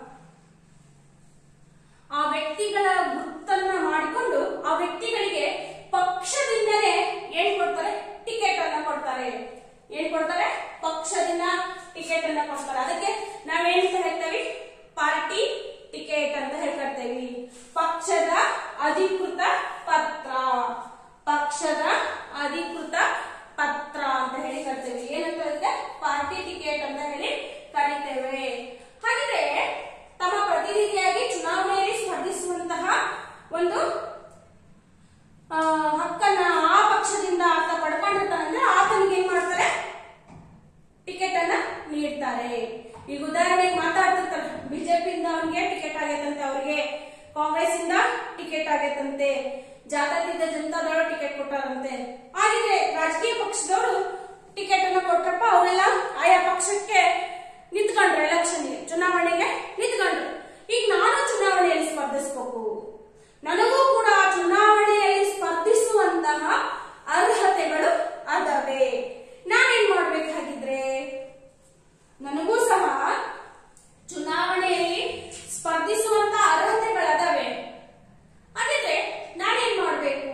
ಆ ವ್ಯಕ್ತಿಗಳ ಗುರುತನ್ನ ಮಾಡಿಕೊಂಡು ಆ ವ್ಯಕ್ತಿಗಳಿಗೆ ಪಕ್ಷದಿಂದಲೇ ಏನ್ ಕೊಡ್ತಾರೆ ಟಿಕೆಟ್ ಅನ್ನ ಕೊಡ್ತಾರೆ ಏನ್ ಕೊಡ್ತಾರೆ ಪಕ್ಷದಿಂದ ಟಿಕೆಟ್ ಅನ್ನ ಕೊಡ್ತಾರೆ ಅದಕ್ಕೆ ನಾವೇನ್ ಹೇಳ್ತೇವೆ ಪಾರ್ಟಿ ಟಿಕೆಟ್ ಅಂತ ಹೇಳ್ಕೊಳ್ತೇವೆ ಪಕ್ಷದ ಅಧಿಕೃತ ಪತ್ರ ಪಕ್ಷದ ಅಧಿಕೃತ ಪತ್ರ ಅಂತ ಹೇಳಿ ಕರಿತೇವೆ ಏನಂತ ಹೇಳಿದ್ರೆ ಪಾರ್ಟಿ ಟಿಕೆಟ್ ಅಂತ ಹೇಳಿ ಕರಿತೇವೆ ಹಾಗಿದ್ರೆ ತಮ್ಮ ಪ್ರತಿನಿಧಿಯಾಗಿ ಚುನಾವಣೆಯಲ್ಲಿ ಸ್ಪರ್ಧಿಸುವಂತಹ ಒಂದು ಆ, ಹಕ್ಕನ್ನ ಆ ಪಕ್ಷದಿಂದ ಆತ ಪಡ್ಕೊಂಡಿರ್ತಾನಂದ್ರೆ ಆತನಿಗೆ ಏನ್ ಮಾಡ್ತಾರೆ ಟಿಕೆಟ್ ಅನ್ನ ನೀಡ್ತಾರೆ ಈಗ ಉದಾಹರಣೆಗೆ ಮಾತಾಡ್ತಿರ್ತಾರೆ ಬಿಜೆಪಿಯಿಂದ ಅವ್ರಿಗೆ ಟಿಕೆಟ್ ಆಗೈತಂತೆ ಅವ್ರಿಗೆ ಕಾಂಗ್ರೆಸ್ ಇಂದ ಟಿಕೆಟ್ ಆಗೈತಂತೆ ಜಾತ್ಯತೀತ ಜನತಾದಳ ಟಿಕೆಟ್ ಕೊಟ್ಟಾರಂತೆ ಹಾಗಿದ್ರೆ ರಾಜಕೀಯ ಪಕ್ಷದವರು ಟಿಕೆಟ್ ಅನ್ನ ಕೊಟ್ರಪ್ಪ ಅವರೆಲ್ಲ ಆಯಾ ಪಕ್ಷಕ್ಕೆ ನಿಂತ್ಕೊಂಡ್ರು ಎಲೆಕ್ಷನ್ಗೆ ಚುನಾವಣೆಗೆ ನಿಂತ್ಕೊಂಡ್ರು ಈಗ ನಾನು ಚುನಾವಣೆಯಲ್ಲಿ ಸ್ಪರ್ಧಿಸ್ಬೇಕು ನನಗೂ ಕೂಡ ಚುನಾವಣೆಯಲ್ಲಿ ಸ್ಪರ್ಧಿಸುವಂತಹ ಅರ್ಹತೆಗಳು ಅದವೆ ನಾನೇನ್ ಮಾಡ್ಬೇಕಾಗಿದ್ರೆ ನನಗೂ ಸಹ ಚುನಾವಣೆಯಲ್ಲಿ ಸ್ಪರ್ಧಿಸುವಂತ ಅರ್ಹತೆಗಳದವೆ ಹಾಗಿದ್ರೆ ನಾನೇನ್ ಮಾಡ್ಬೇಕು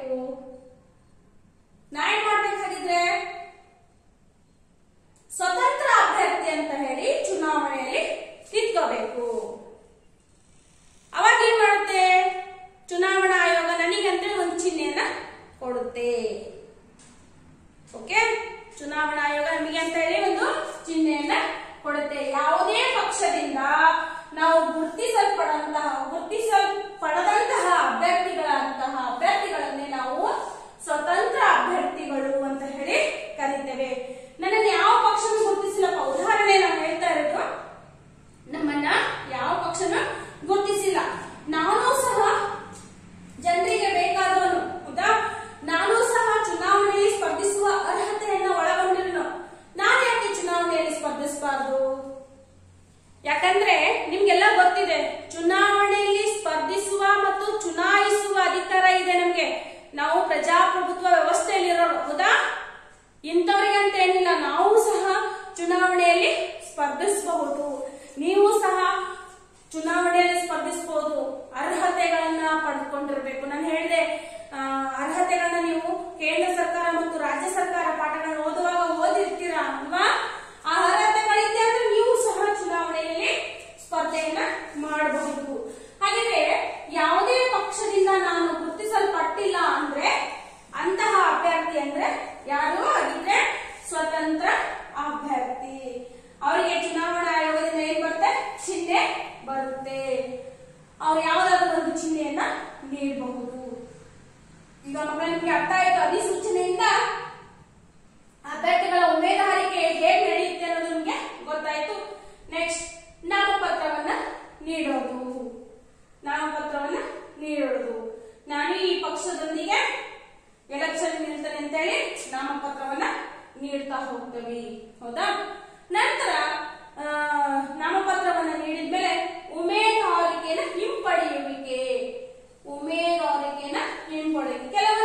ನಾನೇನ್ ಮಾಡ್ಬೇಕಾಗಿದ್ರೆ ಸ್ವತಂತ್ರ ಅಭ್ಯರ್ಥಿ ಅಂತ ಹೇಳಿ ಚುನಾವಣೆಯಲ್ಲಿ ನಿಂತ್ಕೋಬೇಕು ಅವಾಗ ಏನ್ ಮಾಡುತ್ತೆ ಚುನಾವಣಾ ಆಯೋಗ ನನಗಂದ್ರೆ ಒಂದು ಚಿಹ್ನೆಯನ್ನ ಕೊಡುತ್ತೆ ಓಕೆ ಚುನಾವಣಾ ಆಯೋಗ ನಮಗೆ ಅಂತ ಹೇಳಿ ಒಂದು ಚಿಹ್ನೆಯನ್ನ ಕೊಡುತ್ತೆ ಯಾವುದೇ ಪಕ್ಷದಿಂದ ನಾವು ಗುರುತಿಸಲ್ಪಡಂತಹ ಗುರುತಿಸಲ್ಪಡದಂತಹ ಅಭ್ಯರ್ಥಿಗಳಂತಹ ಅಭ್ಯರ್ಥಿಗಳನ್ನೇ ನಾವು ಸ್ವತಂತ್ರ ಅಭ್ಯರ್ಥಿಗಳು ಅಂತ ಹೇಳಿ ಕರಿತೇವೆ ನನ್ನನ್ನು ಯಾವ ಪಕ್ಷನೂ ಗುರುತಿಸಿಲ್ಲಪ್ಪ ಉದಾಹರಣೆ ನಾವು ಹೇಳ್ತಾ ಇರೋದು ನಮ್ಮನ್ನ ಯಾವ ಪಕ್ಷನ ಗುರುತಿಸಿಲ್ಲ ನಾನು ಸಹ ಜನರಿಗೆ ಬೇಕಾದವನು ಹೌದಾ ನಾನು ಸಹ ಚುನಾವಣೆಯಲ್ಲಿ ಸ್ಪರ್ಧಿಸುವ ಅರ್ಹತೆಯನ್ನ ಒಳಗೊಂಡಿರುನು ನಾನು ಯಾಕೆ ಚುನಾವಣೆಯಲ್ಲಿ ಸ್ಪರ್ಧಿಸಬಾರ್ದು ಯಾಕಂದ್ರೆ ನಿಮ್ಗೆಲ್ಲ ಗೊತ್ತಿದೆ ಚುನಾವಣೆಯಲ್ಲಿ ಸ್ಪರ್ಧಿಸುವ ಮತ್ತು ಚುನಾಯಿಸುವ ಅಧಿಕಾರ ಇದೆ ನಮ್ಗೆ ನಾವು ಪ್ರಜಾಪ್ರಭುತ್ವ ವ್ಯವಸ್ಥೆಯಲ್ಲಿರೋರು ಹೌದಾ ಇಂಥವ್ರಿಗೆ ಅಂತ ಏನಿಲ್ಲ ನಾವು ಸಹ ಚುನಾವಣೆಯಲ್ಲಿ ಸ್ಪರ್ಧಿಸಬಹುದು ನೀವು ಸಹ ಚುನಾವಣೆಯಲ್ಲಿ ಸ್ಪರ್ಧಿಸಬಹುದು ಅರ್ಹತೆಗಳನ್ನ ಪಡೆದುಕೊಂಡಿರ್ಬೇಕು ನಾನು ಹೇಳಿದೆ ಆ, ಅರ್ಹತೆಗಳನ್ನ ನೀವು ಕೇಂದ್ರ ಸರ್ಕಾರ ಮತ್ತು ರಾಜ್ಯ ಸರ್ಕಾರ ಪಾಠಗಳನ್ನ ಓದುವಾಗ ಓದಿರ್ತೀರಾ ಅಲ್ವಾ ಆ ಅರ್ಹತೆಗಳಿದೆ ಅಂದ್ರೆ ನೀವು ಸಹ ಚುನಾವಣೆಯಲ್ಲಿ ಸ್ಪರ್ಧೆಯನ್ನ ಮಾಡಬಹುದು ಹಾಗಿದ್ರೆ ಯಾವುದೇ ಪಕ್ಷದಿಂದ ನಾನು ಗುರುತಿಸಲ್ಪಟ್ಟಿಲ್ಲ ಅಂದ್ರೆ ಅಂತಹ ಅಭ್ಯರ್ಥಿ ಅಂದ್ರೆ ಯಾರು ಆಗಿದ್ರೆ ಸ್ವತಂತ್ರ ಅಭ್ಯರ್ಥಿ ಅವರಿಗೆ ಚುನಾವಣಾ ಆಯೋಗದಿಂದ ಏನ್ ಬರುತ್ತೆ ಚಿಹ್ನೆ ಬರುತ್ತೆ ಅವ್ರು ಯಾವ್ದಾದ್ರು ಒಂದು ಚಿಹ್ನೆಯನ್ನ ನೀಡಬಹುದು ಈಗ ಮಕ್ಕಳ ನಿಮ್ಗೆ ಅರ್ಥ ಆಯ್ತು ಅಧಿಸೂಚನೆಯಿಂದ ಅಭ್ಯರ್ಥಿಗಳ ಉಮೇದುವಾರಿಕೆ ಹೇಗೆ ನಡೆಯುತ್ತೆ ಅನ್ನೋದು ನಿಮ್ಗೆ ಗೊತ್ತಾಯ್ತು ನೆಕ್ಸ್ಟ್ ನಾಮಪತ್ರವನ್ನ ನೀಡೋದು ನಾಮಪತ್ರವನ್ನ ನೀಡೋದು ನಾನು ಈ ಪಕ್ಷದೊಂದಿಗೆ ಎಲೆಕ್ಷನ್ ನಿಲ್ತೇನೆ ಅಂತೇಳಿ ನಾಮಪತ್ರವನ್ನ ನೀಡ್ತಾ ಹೋಗ್ತೇವೆ ಹೌದಾ ನಂತರ ಆ, ನಾಮಪತ್ರವನ್ನ ನೀಡಿದ್ಮೇಲೆ ಉಮೇದುವಾರಿಕೆಯನ್ನ ಹಿಂಪಡೆಯುವಿಕೆ ಉಮೇದುವಾರಿಕೆಯನ್ನ ಹಿಂಪಡೆಯುವಿಕೆ ಕೆಲವೊಂದು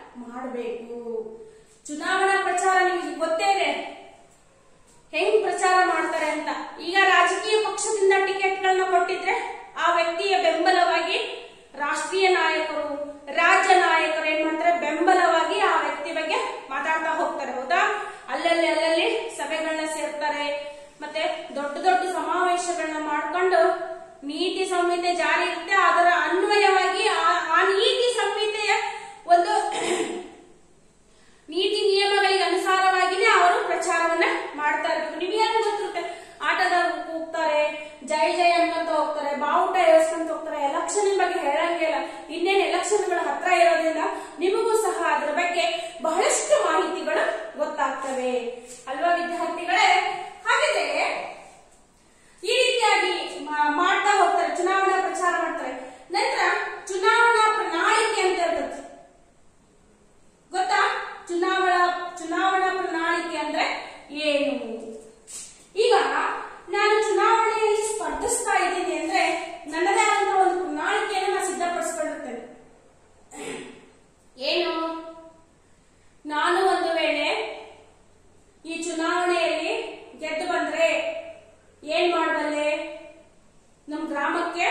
ಮಾಡಬೇಕು ಚುನಾವಣಾ ಪ್ರಚಾರ ನಿಮಗೆ ಗೊತ್ತೇ ಇದೆ ಹೆಂಗ್ ಪ್ರಚಾರ ಮಾಡ್ತಾರೆ ಅಂತ ಈಗ ರಾಜಕೀಯ ಪಕ್ಷದಿಂದ ಟಿಕೆಟ್ಗಳನ್ನ ಕೊಟ್ಟಿದ್ರೆ ಆ ವ್ಯಕ್ತಿಯ ಬೆಂಬಲವಾಗಿ ರಾಷ್ಟ್ರೀಯ ನಾಯಕರು ರಾಜ್ಯ ನಾಯಕರು ಏನ್ ಮಾಡ್ತಾರೆ ಬೆಂಬಲವಾಗಿ ಆ ವ್ಯಕ್ತಿ ಬಗ್ಗೆ ಮಾತಾಡ್ತಾ ಹೋಗ್ತಾರೆ ಹೌದಾ ಅಲ್ಲಲ್ಲಿ ಅಲ್ಲಲ್ಲಿ ಸಭೆಗಳನ್ನ ಸೇರ್ತಾರೆ ಮತ್ತೆ ದೊಡ್ಡ ದೊಡ್ಡ ಸಮಾವೇಶಗಳನ್ನ ಮಾಡ್ಕೊಂಡು ನೀತಿ ಸಂಹಿತೆ ಜಾರಿ ಇರುತ್ತೆ ಅದರ ಅನ್ವಯವಾಗಿ ಆ- ಆ ನೀತಿ ಸಂಹಿತೆಯ ಒಂದು ನೀತಿ ನಿಯಮಗಳಿಗೆ ಅನುಸಾರವಾಗಿನೇ ಅವರು ಪ್ರಚಾರವನ್ನ ಮಾಡ್ತಾ ಇರ್ಬೇಕು ನಿಮಗೆಲ್ಲ ಗೊತ್ತಿರುತ್ತೆ ಆಟಗಾರರು ಕೂಗ್ತಾರೆ ಜೈ ಜೈ ಅನ್ಕೊಂತ ಹೋಗ್ತಾರೆ ಬಾವುಟ ಏರ್ಸ್ಕೊಂತ ಹೋಗ್ತಾರೆ ಎಲೆಕ್ಷನ್ ಬಗ್ಗೆ ಹೇಳಂಗಿಲ್ಲ ಇನ್ನೇನು ಎಲೆಕ್ಷನ್ಗಳ ಹತ್ರ ಇರೋದ್ರಿಂದ ನಿಮಗೂ ಸಹ ಅದ್ರ ಬಗ್ಗೆ ಬಹಳಷ್ಟು ಮಾಹಿತಿಗಳು ಗೊತ್ತಾಗ್ತವೆ ಅಲ್ವಾ ವಿದ್ಯಾರ್ಥಿಗಳೇ ಹಾಗಿದ್ರೆ ಈ ರೀತಿಯಾಗಿ ಮಾ- ಮಾಡ್ತಾ ಹೋಗ್ತಾರೆ ಚುನಾವಣಾ ಪ್ರಚಾರ ಮಾಡ್ತಾರೆ ನಂತರ ಚುನಾವಣಾ ಪ್ರಣಾಳಿಕೆ ಅಂತ ಇರ್ತದೆ ಗೊತ್ತಾ ಚುನಾವಣಾ ಚುನಾವಣಾ ಪ್ರಣಾಳಿಕೆ ಅಂದ್ರೆ ಏನು ಈಗ ನಾನು ಚುನಾವಣೆಯಲ್ಲಿ ಸ್ಪರ್ಧಿಸ್ತಾ ಇದ್ದೀನಿ ಅಂದ್ರೆ ನನ್ನದೇ ಆದಂತಹ ಒಂದು ಪ್ರಣಾಳಿಕೆಯನ್ನು ನಾನು ಸಿದ್ಧಪಡಿಸ್ಕೊಂಡಿರ್ತೇನೆ ಏನು ನಾನು ಒಂದು ವೇಳೆ ಈ ಚುನಾವಣೆಯಲ್ಲಿ ಗೆದ್ದು ಬಂದ್ರೆ ಏನ್ ಮಾಡಬಲ್ಲೆ ನಮ್ಮ ಗ್ರಾಮಕ್ಕೆ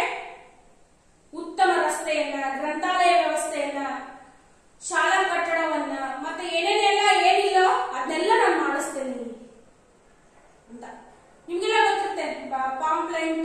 ಉತ್ತಮ ರಸ್ತೆಯನ್ನ ಗ್ರಂಥಾಲಯ ವ್ಯವಸ್ಥೆಯನ್ನ ಶಾಲಾ ಕಟ್ಟಡವನ್ನ ಮತ್ತೆ ಏನೇನೆಲ್ಲ ಏನಿಲ್ಲ ಅದನ್ನೆಲ್ಲ ನಾನು ಮಾಡಿಸ್ತೇನೆ ಅಂತ ನಿಮ್ಗೆಲ್ಲ ಗೊತ್ತಿರುತ್ತೆ ಪಾಂಪ್ಲೆಂಟ್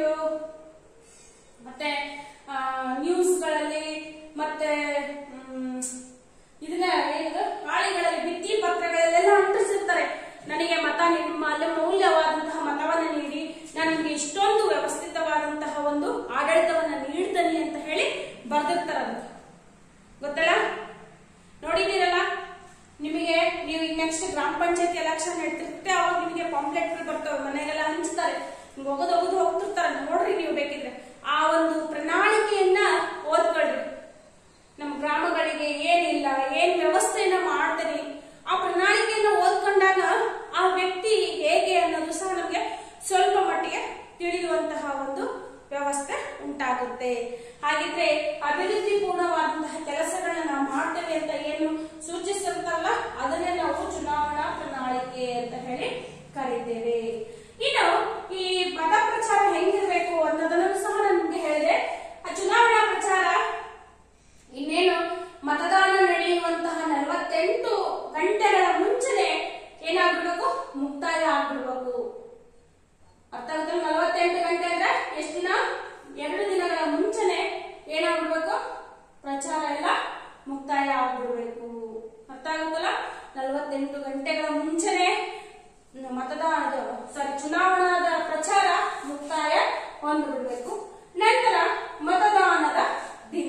ಮತ್ತೆ ನ್ಯೂಸ್ಗಳಲ್ಲಿ ಮತ್ತೆ ಮ್, ಇದನ್ನ ಏನಿದು ಹಾಳಿಗಳಲ್ಲಿ ಭಿತ್ತಿ ಪತ್ರಗಳಲ್ಲೆಲ್ಲ ಅಂಟಿಸಿರ್ತಾರೆ ನನಗೆ ಮತ ನಿಮ್ಮ ಮೌಲ್ಯವಾದಂತಹ ಮತವನ್ನ ನೀಡಿ ನಾನು ನಿಮಗೆ ಇಷ್ಟೊಂದು ವ್ಯವಸ್ಥಿತವಾದಂತಹ ಒಂದು ಆಡಳಿತವನ್ನ ನೀಡ್ತೇನೆ ಅಂತ ಹೇಳಿ ಬರ್ದಿರ್ತಾರಂತ ಗೊತ್ತಲ್ಲ ನೋಡಿದ್ದೀರಲ್ಲ ನಿಮಗೆ ನೀವು ಈಗ ನೆಕ್ಸ್ಟ್ ಗ್ರಾಮ ಪಂಚಾಯತಿ ಎಲೆಕ್ಷನ್ ನಡೀತಿರುತ್ತೆ ಅವಾಗ ನಿಮಗೆ ಪಾಂಪ್ಲೆಟ್ಗಳು ಬರ್ತವೆ ಮನೆಗೆಲ್ಲ ಹಂಚ್ತಾರೆ ಹಿಂಗ್ ಹೋಗೋದು ಹೋಗೋದು ಹೋಗ್ತಿರ್ತಾರೆ ನೋಡ್ರಿ ನೀವು ಬೇಕಿದ್ರೆ ಆ ಒಂದು ಪ್ರಣಾಳಿಕೆಯನ್ನ ಓದ್ಕೊಳ್ರಿ ನಮ್ಮ ಗ್ರಾಮಗಳಿಗೆ ಏನಿಲ್ಲ ಏನ್ ವ್ಯವಸ್ಥೆಯನ್ನ ಮಾಡ್ತೀನಿ ಆ ಪ್ರಣಾಳಿಕೆಯನ್ನ ಓದ್ಕೊಂಡಾಗ ಆ ವ್ಯಕ್ತಿ ಹೇಗೆ ಅನ್ನೋದು ಸಹ ನಮಗೆ ಸ್ವಲ್ಪ ಮಟ್ಟಿಗೆ ತಿಳಿಯುವಂತಹ ಒಂದು ವ್ಯವಸ್ಥೆ ಉಂಟಾಗುತ್ತೆ ಹಾಗಿದ್ರೆ ಅಭಿವೃದ್ಧಿ ಪೂರ್ಣವಾದಂತಹ ಕೆಲಸಗಳನ್ನ ನಾವು ಮಾಡ್ತೇವೆ ಅಂತ ಏನು ಸೂಚಿಸಿರುತ್ತಲ್ಲ ಅದನ್ನೇ ನಾವು ಚುನಾವಣಾ ಪ್ರಣಾಳಿಕೆ ಅಂತ ಹೇಳಿ ಕರೀತೇವೆ ಇನ್ನು ಈ ಮತ ಪ್ರಚಾರ ಹೆಂಗಿರ್ಬೇಕು ಅನ್ನೋದನ್ನು ಸಹ ನಾನು ನಿಮ್ಗೆ ಹೇಳಿದೆ ಆ ಚುನಾವಣಾ ಪ್ರಚಾರ ಇನ್ನೇನು ಮತದಾನ ನಡೆಯುವಂತಹ ನಲವತ್ತೆಂಟು ಗಂಟೆಗಳ ಮುಂಚೆನೆ ಏನಾಗ್ಬಿಡ್ಬೇಕು ಮುಕ್ತಾಯ ಆಗ್ಬಿಡ್ಬೇಕು ಅರ್ಥ ಆಗುತ್ತಲ್ಲ ನಲವತ್ತೆಂಟು ಗಂಟೆ ಅಂದ್ರೆ ಎಷ್ಟು ದಿನ ಎರಡು ದಿನಗಳ ಮುಂಚೆನೆ ಏನಾಗ್ಬಿಡ್ಬೇಕು ಪ್ರಚಾರ ಎಲ್ಲ ಮುಕ್ತಾಯ ಆಗ್ಬಿಡ್ಬೇಕು ಅರ್ಥ ಆಗುತ್ತಲ್ಲ ನಲವತ್ತೆಂಟು ಗಂಟೆಗಳ ಮುಂಚೆನೆ ಮತದಾನ ಸಾರಿ ಚುನಾವಣಾದ ಪ್ರಚಾರ ಮುಕ್ತಾಯ ಹೊಂದ್ಬಿಡ್ಬೇಕು ನಂತರ ಮತದಾನದ ದಿನ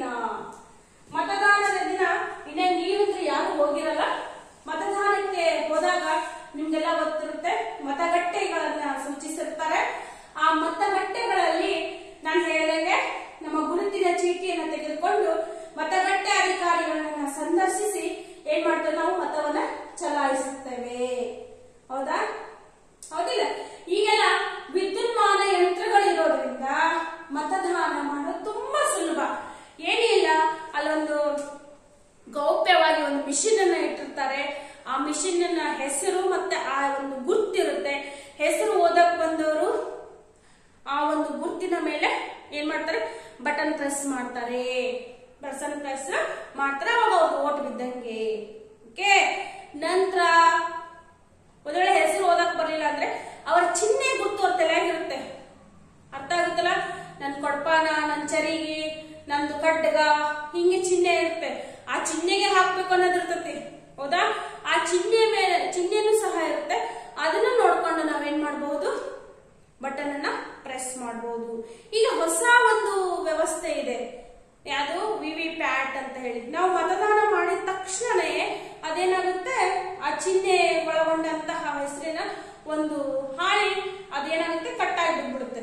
ಮತದಾನದ ದಿನ ಇನ್ನೇ ನೀವಂದ್ರೆ ಯಾರು ಹೋಗಿರಲ್ಲ ಮತದಾನಕ್ಕೆ ಹೋದಾಗ ನಿಮ್ಗೆಲ್ಲ ಗೊತ್ತಿರುತ್ತೆ ಮತಗಟ್ಟೆಗಳನ್ನ ಸೂಚಿಸಿರ್ತಾರೆ ಆ ಮತಗಟ್ಟೆಗಳಲ್ಲಿ ನಾನು ಹೇಳಿದಂಗೆ ನಮ್ಮ ಗುರುತಿನ ಚೀಟಿಯನ್ನು ತೆಗೆದುಕೊಂಡು ಮತಗಟ್ಟೆ ಅಧಿಕಾರಿಗಳನ್ನ ಸಂದರ್ಶಿಸಿ ಏನ್ ಮಾಡ್ತೇವೆ ನಾವು ಮತವನ್ನ ಚಲಾಯಿಸುತ್ತೇವೆ ಹೌದಾ ಹೌದಿಲ್ಲ ಈಗೆಲ್ಲ ವಿದ್ಯುನ್ಮಾನ ಯಂತ್ರಗಳು ಇರೋದ್ರಿಂದ ಮತದಾನ ಮಾಡೋದು ತುಂಬಾ ಸುಲಭ ಏನಿಲ್ಲ ಅಲ್ಲೊಂದು ಗೌಪ್ಯವಾಗಿ ಒಂದು ಮಿಷಿನ್ ಅನ್ನ ಇಟ್ಟಿರ್ತಾರೆ ಆ ಮಿಷಿನ್ ಹೆಸರು ಮತ್ತೆ ಆ ಒಂದು ಗುರ್ತಿರುತ್ತೆ ಹೆಸರು ಓದಕ್ ಬಂದವರು ಆ ಒಂದು ಗುರ್ತಿನ ಮೇಲೆ ಏನ್ ಮಾಡ್ತಾರೆ ಬಟನ್ ಪ್ರೆಸ್ ಮಾಡ್ತಾರೆ ಬಟನ್ ಪ್ರೆಸ್ ಮಾಡ್ತಾರೆ ಅವಾಗ ಅವ್ರು ಓಟ್ ಬಿದ್ದಂಗೆ ಓಕೆ ನಂತರ ಒಂದ್ ವೇಳೆ ಹೆಸರು ಓದಕ್ ಬರ್ಲಿಲ್ಲ ಅಂದ್ರೆ ಅವರ ಚಿಹ್ನೆ ಗುರ್ತು ಅವ್ರ ತಲೆಯಾಗಿರುತ್ತೆ ಅರ್ಥ ಆಗುತ್ತಲ್ಲ ನನ್ ಕೊಡ್ಪಾನ ನನ್ ಚರಿಗೆ ನಂದು ಖಡ್ಗ ಹಿಂಗೆ ಚಿಹ್ನೆ ಇರುತ್ತೆ ಆ ಚಿಹ್ನೆಗೆ ಹಾಕ್ಬೇಕು ಅನ್ನೋದು ಇರ್ತತಿ ಹೌದಾ ಆ ಚಿಹ್ನೆ ಮೇಲೆ ಚಿಹ್ನೆನೂ ಸಹ ಇರುತ್ತೆ ಅದನ್ನ ನೋಡ್ಕೊಂಡು ನಾವೇನ್ ಮಾಡಬಹುದು ಬಟನ್ ಅನ್ನ ಪ್ರೆಸ್ ಮಾಡಬಹುದು ಈಗ ಹೊಸ ಒಂದು ವ್ಯವಸ್ಥೆ ಇದೆ ಯಾವುದು ವಿ ವಿ ಪ್ಯಾಟ್ ಅಂತ ಹೇಳಿ ನಾವು ಮತದಾನ ಮಾಡಿದ ತಕ್ಷಣನೇ ಅದೇನಾಗುತ್ತೆ ಆ ಚಿಹ್ನೆ ಒಳಗೊಂಡಂತಹ ಹೆಸರಿನ ಒಂದು ಹಾಳಿ ಅದೇನಾಗುತ್ತೆ ಕಟ್ಟಾಗಿ ಬಿದ್ಬಿಡುತ್ತೆ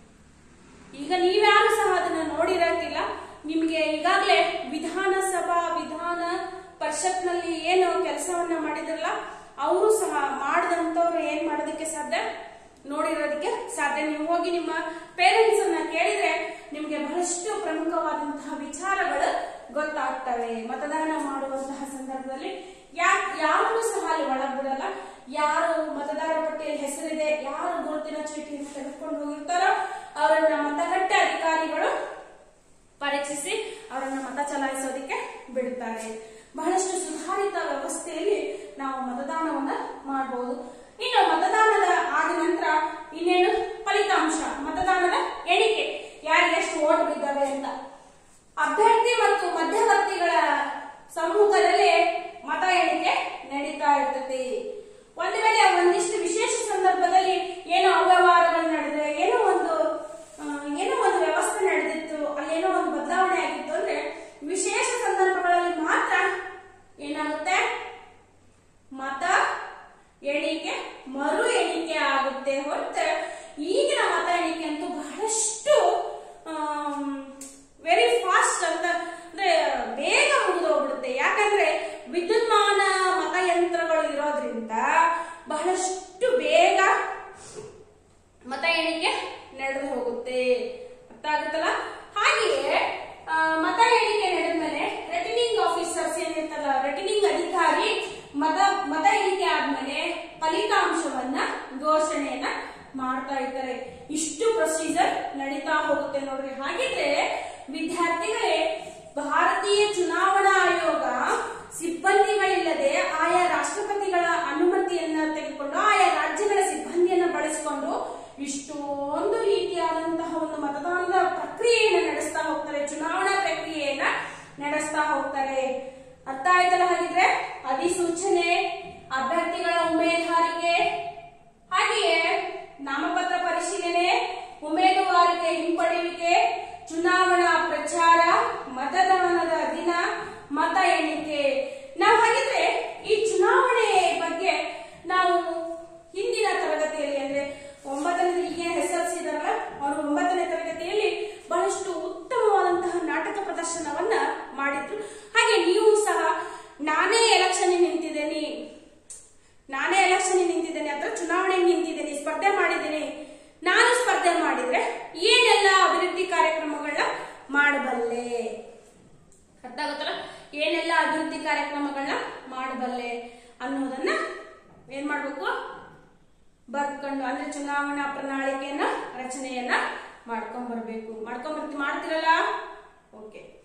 ಈಗ ನೀವ್ಯಾರು ಸಹ ಅದನ್ನ ನೋಡಿರಂಗಿಲ್ಲ ನಿಮ್ಗೆ ಈಗಾಗಲೇ ವಿಧಾನಸಭಾ ವಿಧಾನ ಪರಿಷತ್ನಲ್ಲಿ ಏನು ಕೆಲಸವನ್ನ ಮಾಡಿದ್ರಲ್ಲ ಅವರು ಸಹ ಮಾಡದಂತವ್ರು ಏನ್ ಮಾಡೋದಕ್ಕೆ ಸಾಧ್ಯ ನೋಡಿರೋದಕ್ಕೆ ಸಾಧ್ಯ ನೀವು ಹೋಗಿ ನಿಮ್ಮ ಪೇರೆಂಟ್ಸ್ ಅನ್ನ ಕೇಳಿದ್ರೆ ನಿಮಗೆ ಬಹಳಷ್ಟು ಪ್ರಮುಖವಾದಂತಹ ವಿಚಾರಗಳು ಗೊತ್ತಾಗ್ತವೆ ಮತದಾನ ಮಾಡುವಂತಹ ಸಂದರ್ಭದಲ್ಲಿ ಯಾ ಯಾರನ್ನು ಸಹ ಅಲ್ಲಿ ಒಳಬಿಡಲ್ಲ ಯಾರು ಮತದಾರ ಪಟ್ಟಿಯಲ್ಲಿ ಹೆಸರಿದೆ ಯಾರು ಗುರುತಿನ ಚೀಟಿಯನ್ನು ತೆಗೆದುಕೊಂಡು ಹೋಗಿರ್ತಾರೋ ಅವರನ್ನ ಮತಗಟ್ಟೆ ಅಧಿಕಾರಿಗಳು ಪರೀಕ್ಷಿಸಿ ಅವರನ್ನ ಮತ ಚಲಾಯಿಸೋದಕ್ಕೆ ಬಿಡುತ್ತಾರೆ ಬಹಳಷ್ಟು ಸುಧಾರಿತ ವ್ಯವಸ್ಥೆಯಲ್ಲಿ ನಾವು ಮತದಾನವನ್ನ ಮಾಡಬಹುದು ಇನ್ನು ಮತದಾನದ ಆದ ನಂತರ ಇನ್ನೇನು ಫಲಿತಾಂಶ ಮತದಾನದ ಎಣಿಕೆ ಯಾರಿಗೆ ಎಷ್ಟು ಓಟ್ ಬಿದ್ದಾವೆ ಅಂತ ಅಭ್ಯರ್ಥಿ ಮತ್ತು ಮಧ್ಯವರ್ತಿಗಳ ಸಮ್ಮುಖದಲ್ಲಿ ಮತ ಎಣಿಕೆ ನಡೀತಾ ಇರ್ತದೆ ಒಂದು ವೇಳೆ ಒಂದಿಷ್ಟು ವಿಶೇಷ ಸಂದರ್ಭದಲ್ಲಿ ಏನೋ ಅವ್ಯವಹಾರಗಳು ನಡೆದ್ರೆ ಏನೋ ಒಂದು ಆ, ಏನೋ ಒಂದು ವ್ಯವಸ್ಥೆ ನಡೆದಿತ್ತು ಅಲ್ಲೇನೋ ಒಂದು ಬದಲಾವಣೆ ಆಗಿತ್ತು ಅಂದ್ರೆ ವಿಶೇಷ ಸಂದರ್ಭಗಳಲ್ಲಿ ಮಾತ್ರ ಏನಾಗುತ್ತೆ ಮತ ಎಣಿಕೆ ಮರು ಎಣಿಕೆ ಆಗುತ್ತೆ ಹೊರತು ಈಗಿನ ಮತ ಎಣಿಕೆ ಅಂತೂ ಬಹಳಷ್ಟು ವೆರಿ ಫಾಸ್ಟ್ ಅಂತ ಅಂದ್ರೆ ಬೇಗ ಮುಗಿದೋಗ್ಬಿಡುತ್ತೆ ಯಾಕಂದ್ರೆ ವಿದ್ಯುನ್ಮಾನ ಮತಯಂತ್ರಗಳು ಇರೋದ್ರಿಂದ ಬಹಳಷ್ಟು ಬೇಗ ಮತ ಎಣಿಕೆ ನಡೆದು ಹೋಗುತ್ತೆ ಅರ್ಥ ಆಗುತ್ತಲ್ಲ ಹಾಗೆಯೇ ಆ, ಮತ ಎಣಿಕೆ ನಡೆದ್ಮೇಲೆ ರಿಟರ್ನಿಂಗ್ ಆಫೀಸರ್ಸ್ ಏನಿರ್ತಲ್ಲ ರಿಟರ್ನಿಂಗ್ ಅಧಿಕಾರಿ ಮತ ಮತ ಎಣಿಕೆ ಆದ್ಮೇಲೆ ಫಲಿತಾಂಶವನ್ನ ಘೋಷಣೆಯನ್ನ ಮಾಡ್ತಾ ಇರ್ತಾರೆ ಇಷ್ಟು ಪ್ರೊಸೀಜರ್ ನಡೀತಾ ಹೋಗುತ್ತೆ ನೋಡ್ರಿ ಹಾಗಿದ್ರೆ ವಿದ್ಯಾರ್ಥಿಗಳೇ ಭಾರತೀಯ ಚುನಾವಣಾ ಆಯೋಗ ಸಿಬ್ಬಂದಿಗಳಿಲ್ಲದೆ ಆಯಾ ರಾಷ್ಟ್ರಪತಿಗಳ ಅನುಮತಿಯನ್ನ ತೆಗೆದುಕೊಂಡು ಆಯಾ ರಾಜ್ಯಗಳ ಸಿಬ್ಬಂದಿಯನ್ನ ಬಳಸಿಕೊಂಡು ಇಷ್ಟೊಂದು ರೀತಿಯಾದಂತಹ ಒಂದು ಮತದಾನದ ಪ್ರಕ್ರಿಯೆಯನ್ನ ನಡೆಸ್ತಾ ಹೋಗ್ತಾರೆ ಚುನಾವಣಾ ಪ್ರಕ್ರಿಯೆಯನ್ನ ನಡೆಸ್ತಾ ಹೋಗ್ತಾರೆ ಅರ್ಥ ಆಯ್ತಲ್ಲ ಹಾಗಿದ್ರೆ ಅಧಿಸೂಚನೆ ಅಭ್ಯರ್ಥಿಗಳ ಉಮೇದುವಾರಿಕೆ ಹಾಗೆಯೇ ನಾಮಪತ್ರ ಪರಿಶೀಲನೆ ಉಮೇದುವಾರಿಕೆ ಹಿಂಪಡೆಯುವಿಕೆ ಚುನಾವಣಾ ಪ್ರಚಾರ ಮತದಾನದ ದಿನ ಮತ ಎಣಿಕೆ ನಾವು ಹಾಗಿದ್ರೆ ಈ ಚುನಾವಣೆ ಬಗ್ಗೆ ನಾವು ಹಿಂದಿನ ತರಗತಿಯಲ್ಲಿ ಅಂದ್ರೆ ಒಂಬತ್ತನೇ ಈಗ ಎಸ್ ಎಲ್ ಸಿ ಇದಾರಲ್ಲ ಅವರು ಒಂಬತ್ತನೇ ತರಗತಿಯಲ್ಲಿ ಬಹಳಷ್ಟು ಉತ್ತಮವಾದಂತಹ ನಾಟಕ ಪ್ರದರ್ಶನವನ್ನ ಮಾಡಿದ್ರು ಹಾಗೆ ನೀವು ಸಹ ನಾನೇ ಎಲೆಕ್ಷನ್ ನಿಂತಿದ್ದೇನೆ ನಾನೇ ಎಲೆಕ್ಷನ್ ನಿಂತಿದ್ದೇನೆ ಅಥವಾ ಚುನಾವಣೆ ನಿಂತಿದ್ದೇನೆ ಸ್ಪರ್ಧೆ ಮಾಡಿದ್ದೇನೆ ನಾನು ಸ್ಪರ್ಧೆ ಮಾಡಿದ್ರೆ ಏನೆಲ್ಲ ಅಭಿವೃದ್ಧಿ ಕಾರ್ಯಕ್ರಮಗಳನ್ನ ಮಾಡಬಲ್ಲೆ ಅರ್ಥ ಆಗುತ್ತಲ್ಲ ಏನೆಲ್ಲ ಅಭಿವೃದ್ಧಿ ಕಾರ್ಯಕ್ರಮಗಳನ್ನ ಮಾಡಬಲ್ಲೆ ಅನ್ನೋದನ್ನ ಏನ್ ಮಾಡ್ಬೇಕು ಬರ್ಕೊಂಡು ಅಂದ್ರೆ ಚುನಾವಣಾ ಪ್ರಣಾಳಿಕೆಯನ್ನ ರಚನೆಯನ್ನ ಮಾಡ್ಕೊಂಡ್ ಬರ್ಬೇಕು ಮಾಡ್ಕೊಂಡ್ ಬರ್ತಿ ಮಾಡ್ತಿರಲ್ಲ ಓಕೆ